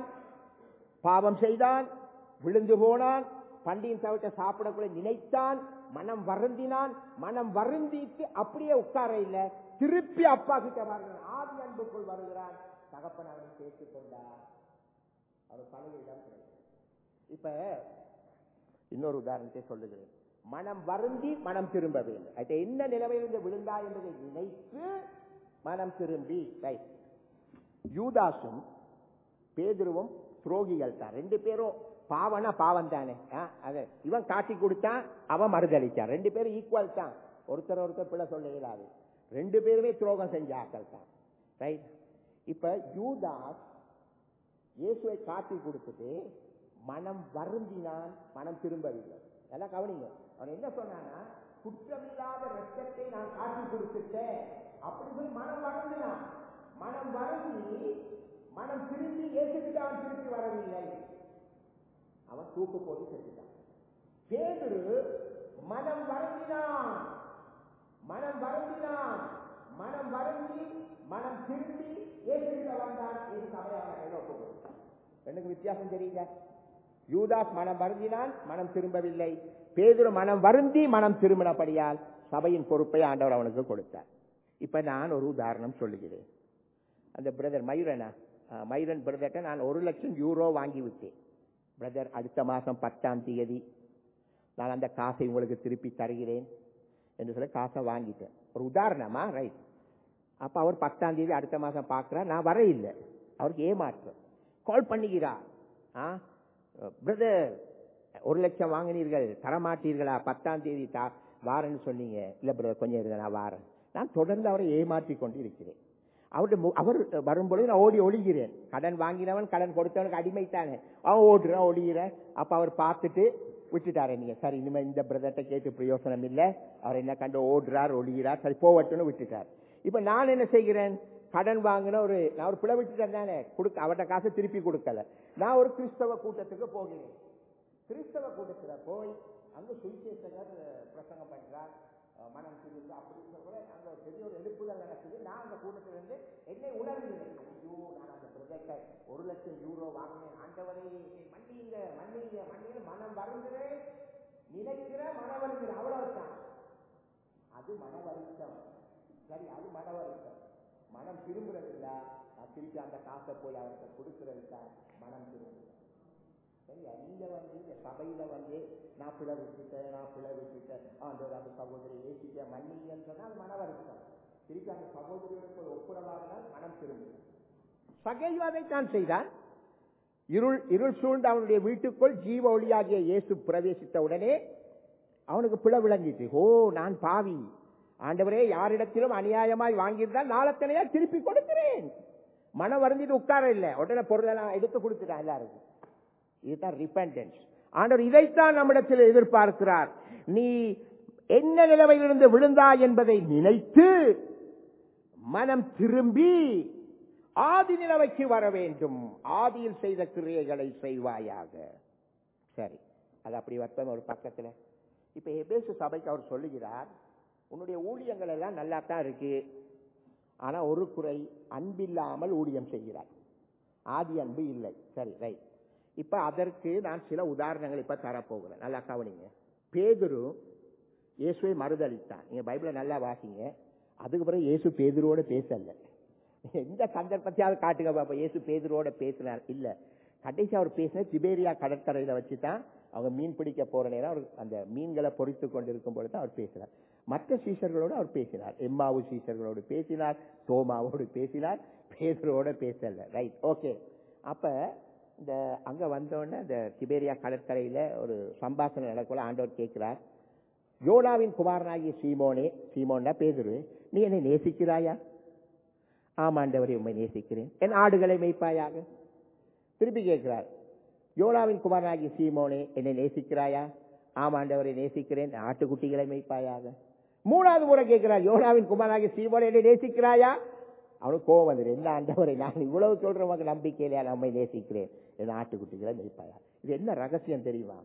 பாவம் செய்தான் விழுந்து போனான் பண்டியின் தவிட்ட சாப்பிடக்குள்ள நினைத்தான் மனம் வருந்தினான் மனம் வருந்திட்டு அப்படியே உட்கார இல்ல திருப்பி அப்பா கிட்ட வருகிறான் ஆதி அன்புக்குள் வருகிறான் தகப்பன் அவனை சேர்த்துக் கொண்டார் அவர் பழைய இடம் கிடைக்கும் இப்ப இன்னொரு உதாரணத்தை சொல்லுகிறேன் மனம் வருந்தி மனம் திரும்ப வேண்டும் அது என்ன நிலைமையிலிருந்து விழுந்தா என்பதை நினைத்து மனம் திரும்பி ரைட் யூதாசும் பேதுருவும் துரோகிகள் தான் ரெண்டு பேரும் பாவனா பாவம் தானே ஆ, அது இவன் காட்டி கொடுத்தான் அவன் மறுதளிச்சான் ரெண்டு பேரும் ஈக்குவல் தான் ஒருத்தர் ஒருத்தர் பிள்ளை சொல்ல இயலாது ரெண்டு பேருமே துரோகம் செஞ்ச ஆக்கள் தான் ரைட் இப்ப யூதாஸ் இயேசுவை காட்டி கொடுத்துட்டு மனம் வருந்தினான் மனம் திரும்பவில்லை எல்லாம் கவனிங்க அவன் என்ன சொன்னான்னா குற்றமில்லாத ரத்தத்தை நான் காட்டி கொடுத்துட்டேன் அப்படி சொல்லி மனம் வருந்தினான் மனம் வருந்தி மனம் திரும்பி இயேசுக்கிட்ட அவன் திருப்பி வரவில்லை அவன் தூக்கு போட்டு செத்துட்டான் பேதுரு மனம் வருந்தினான் மனம் வருந்தினான் மனம் வருந்தி மனம் திரும்பி இயேசுகிட்ட வந்தான் இது சபையாக கையில் ஒப்பு கொடுத்தான். ரெண்டுக்கு வித்தியாசம் தெரியல யூதாஸ் மனம் வருந்தினான் மனம் திரும்பவில்லை பேதுரு மனம் வருந்தி மனம் திரும்பினபடியால் சபையின் பொறுப்பை ஆண்டவர் அவனுக்கு கொடுத்தார் இப்ப நான் ஒரு உதாரணம் சொல்லுகிறேன் அந்த பிரதர் மயூரனா ஆ, மயூரன் பிரதர்கிட்ட நான் ஒரு லட்சம் யூரோ வாங்கி விட்டேன் பிரதர் அடுத்த மாசம் பத்தாம் தேதி நான் அந்த காசை உங்களுக்கு திருப்பி தருகிறேன் என்று சொல்லி காசை வாங்கிட்டேன் ஒரு உதாரணமா ரைட் அப்ப அவர் பத்தாம் தேதி அடுத்த மாசம் பார்க்கிறார் நான் வர இல்லை அவருக்கு ஏமாற்றம் கால் பண்ணுகிறார் ஆ பிரதர் ஒரு லட்சம் வாங்கினீர்கள் தரமாட்டீர்களா பத்தாம் தேதி தா வாரேன்னு சொன்னீங்க இல்ல பிரதர் கொஞ்சம் இருங்க நான் வாரேன் நான் தொடர்ந்து அவரை ஏமாற்றி கொண்டு இருக்கிறேன் அவருடைய மு- அவர் வரும்பொழுது நான் ஓடி ஒளிகிறேன் கடன் வாங்கினவன் கடன் கொடுத்தவனுக்கு அடிமைத்தானே அவன் ஓடுறான் ஒளிகிறேன் அப்ப அவர் பார்த்துட்டு விட்டுட்டாரு நீங்க சரி இனிமே இந்த பிரதர்ட்ட கேட்டு பிரயோசனம் இல்ல அவர் என்ன கண்டு ஓடுறார் ஒளிகிறார் சரி போவட்டும்னு விட்டுட்டார் இப்ப நான் என்ன செய்கிறேன் கடன் வாங்கின ஒரு நான் ஒரு பிழை விட்டுட்டேன் தானே கொடுக்க அவர்ட்ட காசை திருப்பி கொடுக்கல நான் ஒரு கிறிஸ்தவ கூட்டத்துக்கு போகிறேன் கிறிஸ்தவ கூட்டத்துல போய் அங்க சுவிசேஷகர் பிரசங்கம் பண்றார் அஹ் மனம் திரும்பி அப்படின்னு சொல்ற அங்க ஒரு பெரிய ஒரு எழுப்புதல் நடக்குது நான் அந்த கூட்டத்துல இருந்து என்னை உணர்கிறேன் ஐயோ நான் அந்த ப்ரொஜெக்டை ஒரு லட்சம் யூரோ வாங்கினேன் ஆண்டவரை மன்னிங்க மன்னிங்க மன்னிங்க மனம் வருகிறேன் நினைக்கிற மனம் வருகிற அவ்வளவுதான் அது மன வருத்தம் சரி அது மன வருத்தம் மனம் திரும்புறதில்ல நான் திருப்பி அந்த காசை போய் அவர்கிட்ட கொடுக்கறது தான் மனம் திரும்புறது சரியா நீங்க வந்து இந்த சபையில வந்து நான் பிழை விட்டுட்டேன் நான் பிழை விட்டுட்டேன் ஆண்டவர் அந்த சகோதரி ஏசிக்க மன்னிங்கன்னு சொன்னா அது மன வருத்தம் திருப்பி அந்த சகோதரியோட போய் ஒப்புரவாகினால் மனம் திரும்பும் சகைவாதை தான் செய்தான் இருள் இருள் சூழ்ந்த அவனுடைய வீட்டுக்குள் ஜீவ ஒளியாகிய இயேசு பிரவேசித்த உடனே அவனுக்கு பிழ விளங்கிட்டு ஓ நான் பாவி ஆண்டவரே யாரிடத்திலும் அநியாயமாய் வாங்கியிருந்தால் நாளத்தனையா திருப்பி கொடுக்கிறேன் மனம் வருந்திட்டு உட்கார இல்லை உடனே பொருளெல்லாம் எடுத்து கொடுத்துட்டான் எல்லாருக்கும் இதுதான் ரிப்பெண்டன்ஸ் ஆண்டவர் இதைத்தான் நம்மிடத்தில் எதிர்பார்க்கிறார் நீ என்ன நிலைமையிலிருந்து விழுந்தாய் என்பதை நினைத்து மனம் திரும்பி ஆதி நிலைமைக்கு வர வேண்டும் ஆதியில் செய்த கிரியைகளை செய்வாயாக சரி அது அப்படி வர்த்தம் ஒரு பக்கத்துல இப்ப எபேசு சபைக்கு அவர் சொல்லுகிறார் உன்னுடைய ஊழியங்கள் எல்லாம் நல்லா தான் இருக்கு ஆனா ஒரு குறை அன்பில்லாமல் ஊழியம் செய்கிறார் ஆதி அன்பு இல்லை சரி ரைட் இப்ப அதற்கு நான் சில உதாரணங்கள் இப்ப தரப்போகிறேன் நல்லா கவனிங்க பேதுரு இயேசுவை மறுதளித்தான் நீங்க பைபிளை நல்லா வாசிங்க அதுக்கு பிறகு இயேசு பேதுருவோட பேசல எந்த சந்தர்ப்பத்தையாவது காட்டுங்க பாப்பா இயேசு பேதுருவோட பேசினார் இல்ல கடைசி அவர் பேசின திபேரியா கடற்கரையில வச்சு தான் அவங்க மீன் பிடிக்க போற நேரம் அவர் அந்த மீன்களை பொறித்து கொண்டிருக்கும் பொழுது தான் அவர் பேசினார் மற்ற சீஷர்களோடு அவர் பேசினார் எம்மாவு சீஷர்களோடு பேசினார் தோமாவோடு பேசினார் பேதுருவோட பேசல ரைட் ஓகே அப்ப இந்த அங்க வந்தோடனே இந்த திபேரியா கடற்கரையில ஒரு சம்பாஷணை நடக்கல ஆண்டவர் கேட்கிறார் யோனாவின் குமாரனாகிய சீமோனே சீமோன்னா பேதுரு நீ என்னை நேசிக்கிறாயா ஆமாண்டவரை உண்மை நேசிக்கிறேன் என் ஆடுகளை மேய்ப்பாயாக திருப்பி கேட்கிறார் யோனாவின் குமாரனாகிய சீமோனே என்னை நேசிக்கிறாயா ஆமாண்டவரை நேசிக்கிறேன் ஆட்டுக்குட்டிகளை மேய்ப்பாயாக மூணாவது முறை கேட்கிறார் யோனாவின் குமாரனாகிய சீமோனே என்னை நேசிக்கிறாயா அவனுக்கு கோவம் வந்துடு என்ன ஆண்டவரை நான் இவ்வளவு சொல்றவங்க நம்பிக்கையிலையா நம்மை நேசிக்கிறேன் என் ஆட்டுக்குட்டிகளை மேய்ப்பாயா இது என்ன ரகசியம் தெரியுமா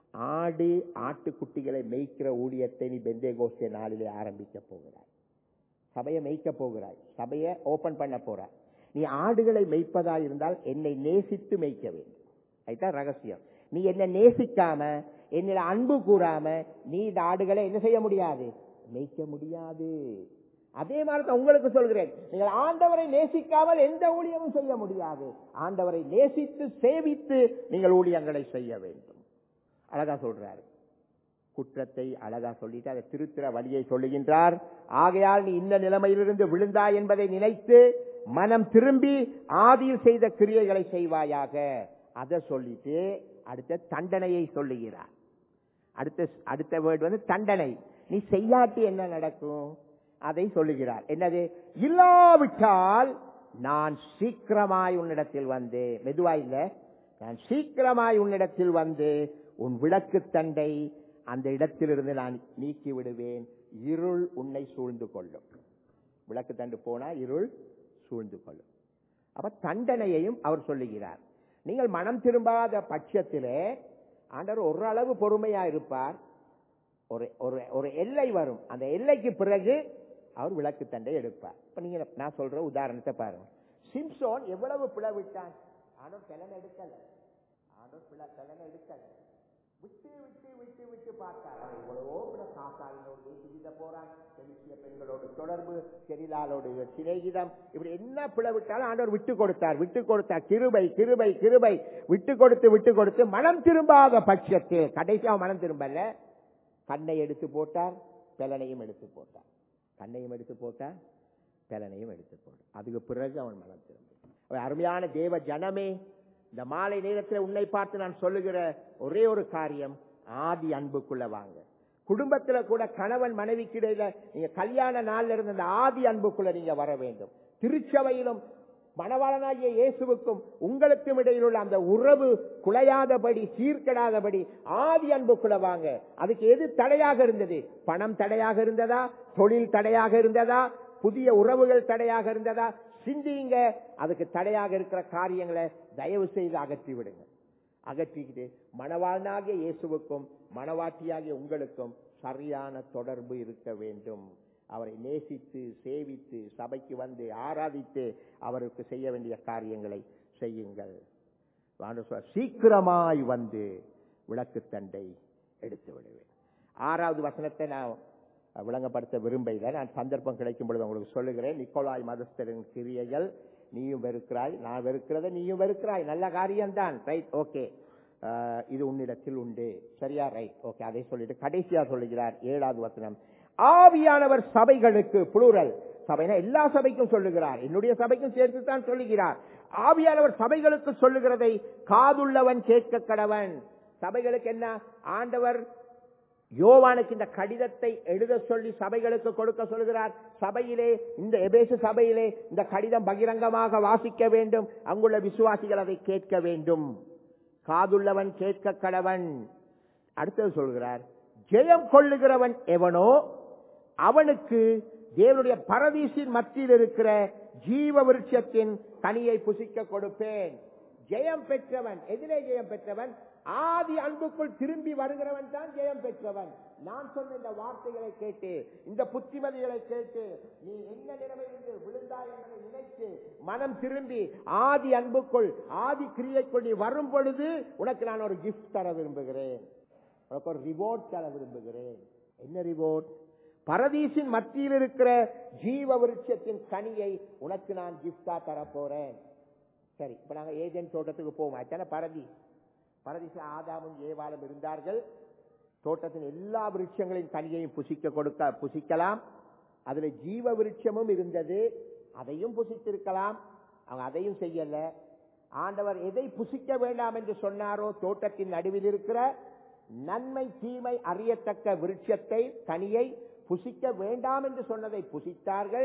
ஆடு ஆட்டுக்குட்டிகளை மேய்க்கிற ஊழியத்தை நீ பெந்தே கோஷ்டிய நாளிலே ஆரம்பிக்க போகிறாய் சபையை மேய்க்க போகிறாய் சபையை ஓபன் பண்ண போறாய் நீ ஆடுகளை மேய்ப்பதா இருந்தால் என்னை நேசித்து மேய்க்க வேண்டும் அதுதான் ரகசியம் நீ என்ன நேசிக்காம என்னிட அன்பு கூறாம நீ இந்த ஆடுகளை என்ன செய்ய முடியாது மேய்க்க முடியாது அதே மாதிரி தான் உங்களுக்கு சொல்கிறேன் நீங்கள் ஆண்டவரை நேசிக்காமல் எந்த ஊழியமும் செய்ய முடியாது ஆண்டவரை நேசித்து சேவித்து நீங்கள் ஊழியங்களை செய்ய வேண்டும் அழகா சொல்றாரு குற்றத்தை அழகா சொல்லிட்டு அதை திருத்திர வழியை சொல்லுகின்றார் ஆகையால் நீ இந்த நிலைமையிலிருந்து விழுந்தாய் என்பதை நினைத்து மனம் திரும்பி ஆதியில் செய்த கிரியைகளை செய்வாயாக அதை சொல்லிட்டு அடுத்த தண்டனையை சொல்லுகிறார் அடுத்த அடுத்த வேர்டு வந்து தண்டனை நீ செய்யாட்டி என்ன நடக்கும் அதை சொல்லுகிறார் என்னது இல்லாவிட்டால் நான் சீக்கிரமாய் உன்னிடத்தில் வந்து மெதுவா இல்ல நான் சீக்கிரமாய் உன்னிடத்தில் வந்து உன் விளக்கு தண்டை அந்த இடத்திலிருந்து நான் நீக்கி விடுவேன் இருள் உன்னை சூழ்ந்து கொள்ளும் விளக்கு தண்டு போனா இருள் சூழ்ந்து கொள்ளும் அப்ப தண்டனையையும் அவர் சொல்லுகிறார் நீங்கள் மனம் திரும்பாத பட்சத்திலே ஆண்டவர் ஒரு அளவு பொறுமையா இருப்பார் ஒரு ஒரு ஒரு எல்லை வரும் அந்த எல்லைக்கு பிறகு அவர் விளக்கு தண்டை எடுப்பார் இப்ப நீங்க நான் சொல்ற உதாரணத்தை பாருங்க சிம்சோன் எவ்வளவு பிளவிட்டான் ஆண்டவர் பலன் எடுக்கல ஆண்டவர் பிள- பலன் எடுக்கல விட்டு விட்டு விட்டு விட்டு பார்த்தார் அவன் எவ்வளவோ பிற காசாயினோடு சுகித போறான் பெலிசிய பெண்களோடு தொடர்பு செரிலாலோடு சிநேகிதம் இப்படி என்ன பிளவிட்டாலும் ஆண்டவர் விட்டு கொடுத்தார் விட்டு கொடுத்தார் கிருபை கிருபை கிருபை விட்டு கொடுத்து விட்டு கொடுத்து மனம் திரும்பாத பட்சத்தில் கடைசியா மனம் திரும்பல கண்ணை எடுத்து போட்டார் பெலனையும் எடுத்து போட்டார் கண்ணையும் எடுத்து போட்டார் பெலனையும் எடுத்து போட்டார் அதுக்கு பிறகு அவன் மனம் திரும்ப அவன் அருமையான தேவ ஜனமே இந்த மாலை நேரத்தில் உன்னை பார்த்து நான் சொல்லுகிற ஒரே ஒரு காரியம் ஆதி அன்புக்குள்ள வாங்க குடும்பத்துல கூட கணவன் மனைவிக்கு இடையில நீங்க கல்யாண நாள்ல இருந்து அந்த ஆதி அன்புக்குள்ள நீங்க வர வேண்டும் திருச்சபையிலும் மணவாளனாகிய இயேசுவுக்கும் உங்களுக்கும் இடையில் உள்ள அந்த உறவு குலையாதபடி சீர்கெடாதபடி ஆதி அன்புக்குள்ள வாங்க அதுக்கு எது தடையாக இருந்தது பணம் தடையாக இருந்ததா தொழில் தடையாக இருந்ததா புதிய உறவுகள் தடையாக இருந்ததா சிந்திங்க அதுக்கு தடையாக இருக்கிற காரியங்களை தயவு செய்து அகற்றி விடுங்க அகற்றிக்கிட்டு மணவாளனாகிய இயேசுவுக்கும் மணவாட்டியாகிய உங்களுக்கும் சரியான தொடர்பு இருக்க வேண்டும் அவரை நேசித்து சேவித்து சபைக்கு வந்து ஆராதித்து அவருக்கு செய்ய வேண்டிய காரியங்களை செய்யுங்கள் ஆண்டவர் சொல்றார், சீக்கிரமாய் வந்து விளக்கு தண்டை எடுத்து விடுவேன் ஆறாவது வசனத்தை நான் விளங்கப்படுத்த விரும்பல நான் சந்தர்ப்பம் கிடைக்கும் பொழுது உங்களுக்கு சொல்லுகிறேன் நிக்கோலாய் மதஸ்தரின் கிரியைகள் நீயும் வெறுக்கிறாய் நான் வெறுக்கிறத நீயும் வெறுக்கிறாய் நல்ல காரியம்தான் ரைட் ஓகே இது உன்னிடத்தில் உண்டு சரியா ரைட் ஓகே அதை சொல்லிட்டு கடைசியா சொல்லுகிறார் ஏழாவது வசனம் ஆவியானவர் சபைகளுக்கு புளூரல் சபைனா எல்லா சபைக்கும் சொல்லுகிறார் என்னுடைய சபைக்கும் சேர்த்து தான் சொல்லுகிறார் ஆவியானவர் சபைகளுக்கு சொல்லுகிறதை காதுள்ளவன் கேட்க கடவன் சபைகளுக்கு என்ன ஆண்டவர் யோவானுக்கு இந்த கடிதத்தை எழுத சொல்லி சபைகளுக்கு கொடுக்க சொல்கிறார் சபையிலே இந்த எபேசு சபையிலே இந்த கடிதம் பகிரங்கமாக வாசிக்க வேண்டும் அங்குள்ள விசுவாசிகள் அதை கேட்க வேண்டும் காதுள்ளவன் கேட்க கடவன் அடுத்தது சொல்கிறார் ஜெயம் கொள்ளுகிறவன் எவனோ அவனுக்கு தேவனுடைய பரதீசின் மத்தியில் இருக்கிற ஜீவ விருட்சத்தின் கனியை புசிக்க கொடுப்பேன் ஜெயம் பெற்றவன் எதிரே ஜெயம் பெற்றவன் ஆதி அன்புக்குள் திரும்பி வருகிறவன் தான் ஜெயம் பெற்றவன் நான் சொன்ன இந்த வார்த்தைகளை கேட்டு இந்த புத்திமதிகளை கேட்டு நீ என்ன நிலைமையிலிருந்து விழுந்தாய் என்பதை நினைத்து மனம் திரும்பி ஆதி அன்புக்குள் ஆதி கிரியைக்குள் நீ வரும் பொழுது உனக்கு நான் ஒரு கிஃப்ட் தர விரும்புகிறேன் உனக்கு ஒரு ரிவார்ட் தர விரும்புகிறேன் என்ன ரிவார்ட் பரதீசின் மத்தியில் இருக்கிற ஜீவ விருட்சத்தின் கனியை உனக்கு நான் கிஃப்டா தரப்போறேன் சரி இப்ப நாங்க ஏஜென்ட் தோட்டத்துக்கு போவோம் அத்தான பரதீஸ் பரதீச ஆதாமும் ஏவாளும் இருந்தார்கள் தோட்டத்தின் எல்லா விருட்சங்களின் கனியையும் புசிக்க கொடுக்க புசிக்கலாம் அதுல ஜீவ விருட்சமும் இருந்தது அதையும் புசித்திருக்கலாம் அவங்க அதையும் செய்யல ஆண்டவர் எதை புசிக்க வேண்டாம் என்று சொன்னாரோ தோட்டத்தின் நடுவில் இருக்கிற நன்மை தீமை அறியத்தக்க விருட்சத்தை கனியை புசிக்க வேண்டாம் என்று சொன்னதை புசித்தார்கள்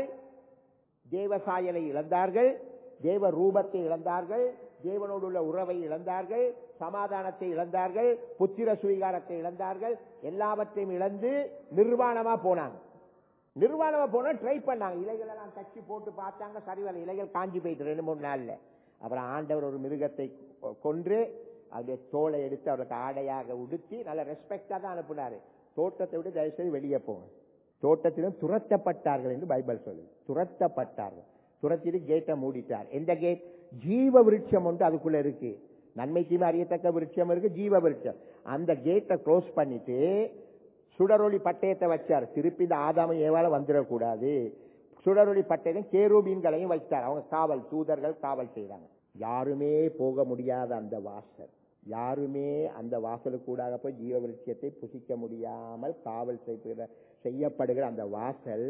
தேவசாயலை இழந்தார்கள் தேவ ரூபத்தை இழந்தார்கள் தேவனோடு உள்ள உறவை இழந்தார்கள் சமாதானத்தை இழந்தார்கள் புத்திர சுவீகாரத்தை இழந்தார்கள் எல்லாவற்றையும் இழந்து நிர்வாணமா போனாங்க நிர்வாணமா போனா ட்ரை பண்ணாங்க இலைகள் எல்லாம் தச்சு போட்டு பார்த்தாங்க சரிவர இலைகள் காஞ்சி போயிட்டு ரெண்டு மூணு நாள்ல அப்புறம் ஆண்டவர் ஒரு மிருகத்தை கொ- கொன்று அதனுடைய தோலை எடுத்து அவருக்கு ஆடையாக உடுத்தி நல்ல ரெஸ்பெக்டா தான் அனுப்புனாரு தோட்டத்தை விட்டு தயவு செய்து வெளியே போங்க தோட்டத்திலும் துரத்தப்பட்டார்கள் என்று பைபிள் சொல்லுது துரத்தப்பட்டார்கள் துரத்திட்டு கேட்டை மூடிட்டார் எந்த கேட் ஜீவ விருட்சம் ஒன்று அதுக்குள்ள இருக்கு நன்மை தீமை அறியத்தக்க விருட்சம் இருக்கு ஜீவ விருட்சம் அந்த கேட்டை க்ளோஸ் பண்ணிட்டு சுடரொளி பட்டயத்தை வச்சார் திருப்பி இந்த ஆதாம ஏவால வந்துடக்கூடாது சுடரொளி பட்டயம் கேரூபீன்களையும் வைத்தார் அவங்க காவல் தூதர்கள் காவல் செய்றாங்க யாருமே போக முடியாத அந்த வாசல் யாருமே அந்த வாசலுக்கூடாக போய் ஜீவ விருட்சத்தை புசிக்க முடியாமல் காவல் செய்கிற செய்யப்படுகிற அந்த வாசல்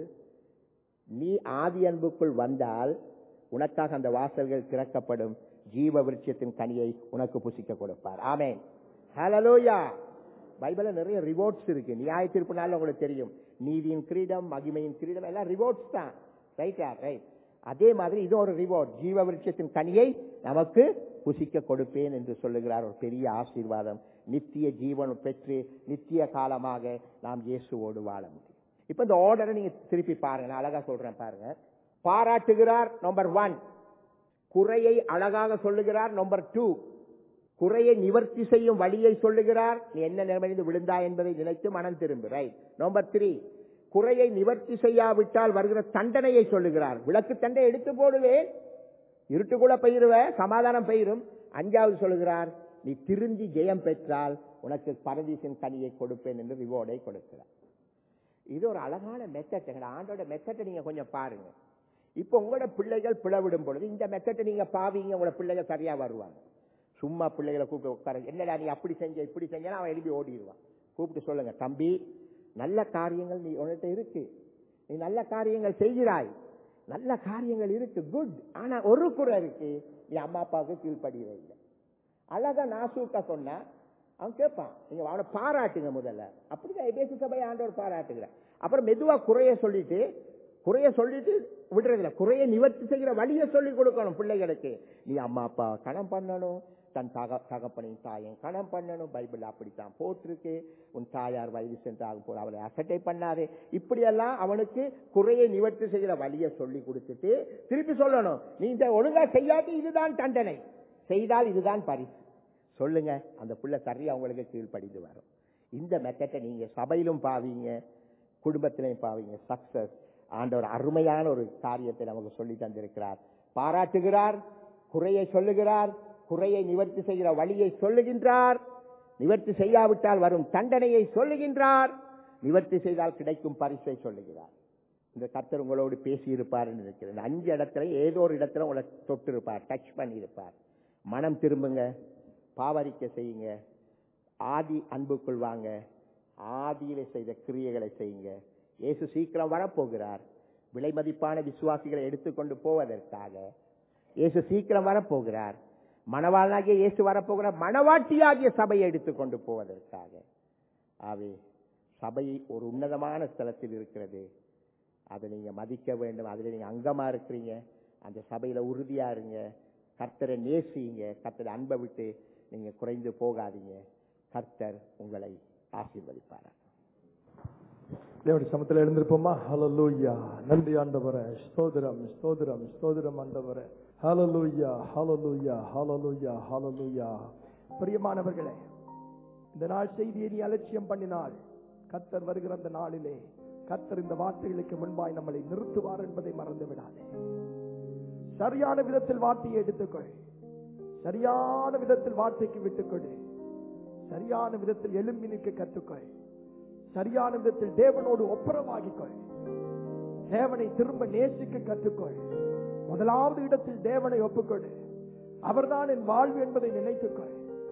நீ ஆதி அன்புக்குள் வந்தால் உனக்காக அந்த வாசல்கள் திறக்கப்படும் ஜீவ விருட்சத்தின் கனியை உனக்கு புசிக்க கொடுப்பார் ஆமென் ஹalleluya பைபிள்ல நிறைய ரிவார்ட்ஸ் இருக்கு நியாய தீர்ப்பு நாள்ல உங்களுக்கு தெரியும் நீதியின் கிரீடம் மகிமையின் கிரீடம் எல்லாம் ரிவார்ட்ஸ் தான் ரைட்டா ரைட் அதே மாதிரி இது ஒரு ரிவார்ட் ஜீவ விருட்சத்தின் கனியை நமக்கு புசிக்க கொடுப்பேன் என்று சொல்லுகிறார் ஒரு பெரிய ஆசீர்வாதம் நித்திய ஜீவன் பெற்று நித்திய காலமாக நாம் இயேசுவோடு வாழ முடியும் இப்ப இந்த ஆர்டரை நீங்க திருப்பி பாருங்க நான் அழகா சொல்றேன் பாருங்க பாராட்டுகிறார் நம்பர் ஒன் குறையை அழகாக சொல்லுகிறார் நம்பர் டூ குறையை நிவர்த்தி செய்யும் வழியை சொல்லுகிறார் நீ என்ன நிலைமையிலிருந்து விழுந்தாய் என்பதை நினைத்து மனம் திரும்பு ரைட் நம்பர் த்ரீ குறையை நிவர்த்தி செய்யாவிட்டால் வருகிற தண்டனையை சொல்லுகிறார் விளக்கு தண்டை எடுத்து போடுவேன் இருட்டு கூட பெயிருவ சமாதானம் பெயரும் அஞ்சாவது சொல்லுகிறார் நீ திருந்தி ஜெயம் பெற்றால் உனக்கு பரதீசின் கனியை கொடுப்பேன் என்று ரிவார்டை கொடுக்கிறார் இது ஒரு அழகான மெத்தட் எங்க ஆண்டோட மெத்தட்டை நீங்க கொஞ்சம் பாருங்க இப்போ உங்களோட பிள்ளைகள் பிளவிடும் பொழுது இந்த மெத்தட்டை நீங்க பாவீங்க உங்களோட பிள்ளைகள் சரியா வருவாங்க சும்மா பிள்ளைகளை கூப்பிட்டு உட்கார என்னடா நீ அப்படி செஞ்ச இப்படி செஞ்சா அவன் எழுப்பி ஓடிடுவான் கூப்பிட்டு சொல்லுங்க தம்பி நல்ல காரியங்கள் நீ உன்கிட்ட இருக்கு நீ நல்ல காரியங்கள் செய்கிறாய் நல்ல காரியங்கள் இருக்கு குட் ஆனா ஒரு குறை இருக்கு நீ அம்மா அப்பாவுக்கு கீழ்ப்படியவே இல்லை அழகா நாசூக்கா சொன்னா அவன் கேட்பான் நீங்க அவனை பாராட்டுங்க முதல்ல அப்படிதான் எபேசு சபை ஆண்டவர் பாராட்டுகிறார் அப்புறம் மெதுவா குறைய சொல்லிட்டு குறைய சொல்லிட்டு விடுறதில்ல குறைய நிவர்த்தி செய்கிற வழியை சொல்லி கொடுக்கணும் பிள்ளைகளுக்கு நீ அம்மா அப்பா கணம் பண்ணணும் தன் தக தகப்பனையும் தாயும் கணம் பண்ணணும் பைபிள் அப்படித்தான் போட்டிருக்கு உன் தாயார் வயது சென்றாக போற அவளை அசட்டை பண்ணாதே இப்படியெல்லாம் அவனுக்கு குறையை நிவர்த்தி செய்கிற வழியை சொல்லி கொடுத்துட்டு திருப்பி சொல்லணும் நீ இந்த ஒழுங்கா செய்யாட்டி இதுதான் தண்டனை செய்தால் இதுதான் பரிசு சொல்லுங்க அந்த புள்ள சரியா உங்களுக்கு கீழ்ப்படிந்து வரும் இந்த மெத்தட்டை நீங்க சபையிலும் பாவீங்க குடும்பத்திலையும் பாவீங்க சக்சஸ் ஆண்டவர் அருமையான ஒரு காரியத்தை நமக்கு சொல்லி தந்திருக்கிறார் பாராட்டுகிறார் குறையை சொல்லுகிறார் குறையை நிவர்த்தி செய்கிற வழியை சொல்லுகின்றார் நிவர்த்தி செய்யாவிட்டால் வரும் தண்டனையை சொல்லுகின்றார் நிவர்த்தி செய்தால் கிடைக்கும் பரிசை சொல்லுகிறார் இந்த கர்த்தர் உங்களோடு பேசி இருப்பார் நினைக்கிறேன் இந்த அஞ்சு இடத்துல ஏதோ ஒரு இடத்துல உங்களை தொட்டு இருப்பார் டச் பண்ணி இருப்பார் மனம் திரும்புங்க பாவரிக்க செய்யுங்க ஆதி அன்புக்குள் வாங்க ஆதியில செய்த கிரியைகளை செய்யுங்க இயேசு சீக்கிரம் வரப்போகிறார் விலை மதிப்பான விசுவாசிகளை எடுத்துக்கொண்டு போவதற்காக இயேசு சீக்கிரம் வரப்போகிறார் மணவாளனாகிய இயேசு வரப்போகிறார் மணவாட்டியாகிய சபையை எடுத்துக்கொண்டு போவதற்காக ஆவே சபை ஒரு உன்னதமான ஸ்தலத்தில் இருக்கிறது அதை நீங்க மதிக்க வேண்டும் அதுல நீங்க அங்கமா இருக்கிறீங்க அந்த சபையில உறுதியா இருங்க கர்த்தரை நேசிங்க கர்த்தரை அன்பை விட்டு நீங்க குறைந்து போகாதீங்க கர்த்தர் உங்களை ஆசீர்வதிப்பார் தேவனுடைய சமத்துல எழுந்திருப்போமா ஹalleluya நன்றி ஆண்டவரே ஸ்தோத்திரம் ஸ்தோத்திரம் ஸ்தோத்திரம் ஆண்டவரே ஹalleluya ஹalleluya ஹalleluya ஹalleluya பிரியமானவர்களே இந்த நாள் செய்தியை நீ அலட்சியம் பண்ணினால் கர்த்தர் வருகிற அந்த நாளிலே கர்த்தர் இந்த வார்த்தைகளுக்கு முன்பாய் நம்மளை நிறுத்துவார் என்பதை மறந்து விடாதே சரியான விதத்தில் வார்த்தையை எடுத்துக்கொள் சரியான விதத்தில் வார்த்தைக்கு விட்டுக்கொடு சரியான விதத்தில் எழும்பி நிற்க கற்றுக்கொள் சரியான விதத்தில் தேவனோடு ஒப்புரவாகிக்கொள் தேவனை திரும்ப நேசிக்க கற்றுக்கொள் முதலாவது இடத்தில் தேவனை ஒப்புக்கொடு அவர்தான் என் வாழ்வு என்பதை நினைத்துக்கொள்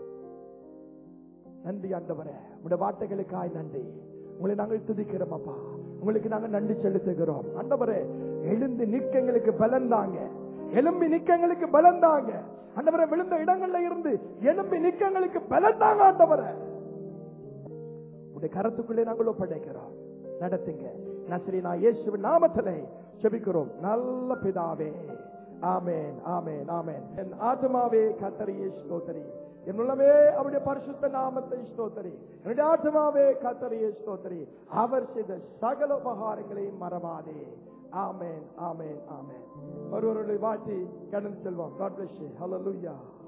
நன்றி ஆண்டவரே உடைய வார்த்தைகளுக்காய் நன்றி உங்களை நாங்கள் துதிக்கிறோம் அப்பா உங்களுக்கு நாங்கள் நன்றி செலுத்துகிறோம் ஆண்டவரே எழுந்து நிற்க எங்களுக்கு பலன் தாங்க எலும்பி நிற்க எங்களுக்கு பலன் தாங்க ஆண்டவரே விழுந்த இடங்கள்ல இருந்து எலும்பி நிற்க எங்களுக்கு பலன் தாங்க ஆண்டவரே உடைய கரத்துக்குள்ளே நாங்கள் ஒப்படைக்கிறோம் நடத்துங்க நசரி நான் இயேசுவின் நாமத்திலே செபிக்கிறோம் நல்ல பிதாவே ஆமேன் ஆமேன் ஆமேன் என் ஆத்மாவே கத்தரியே ஸ்தோத்தரி என் உள்ளமே அவருடைய பரிசுத்த நாமத்தை ஸ்தோத்தரி என்னுடைய ஆத்மாவே கத்தரியே ஸ்தோத்தரி அவர் செய்த சகல உபகாரங்களையும் மறவாதே ஆமேன் ஆமேன் ஆமேன் ஒருவருடைய வாட்டி கடந்து செல்வோம் God bless you. Hallelujah.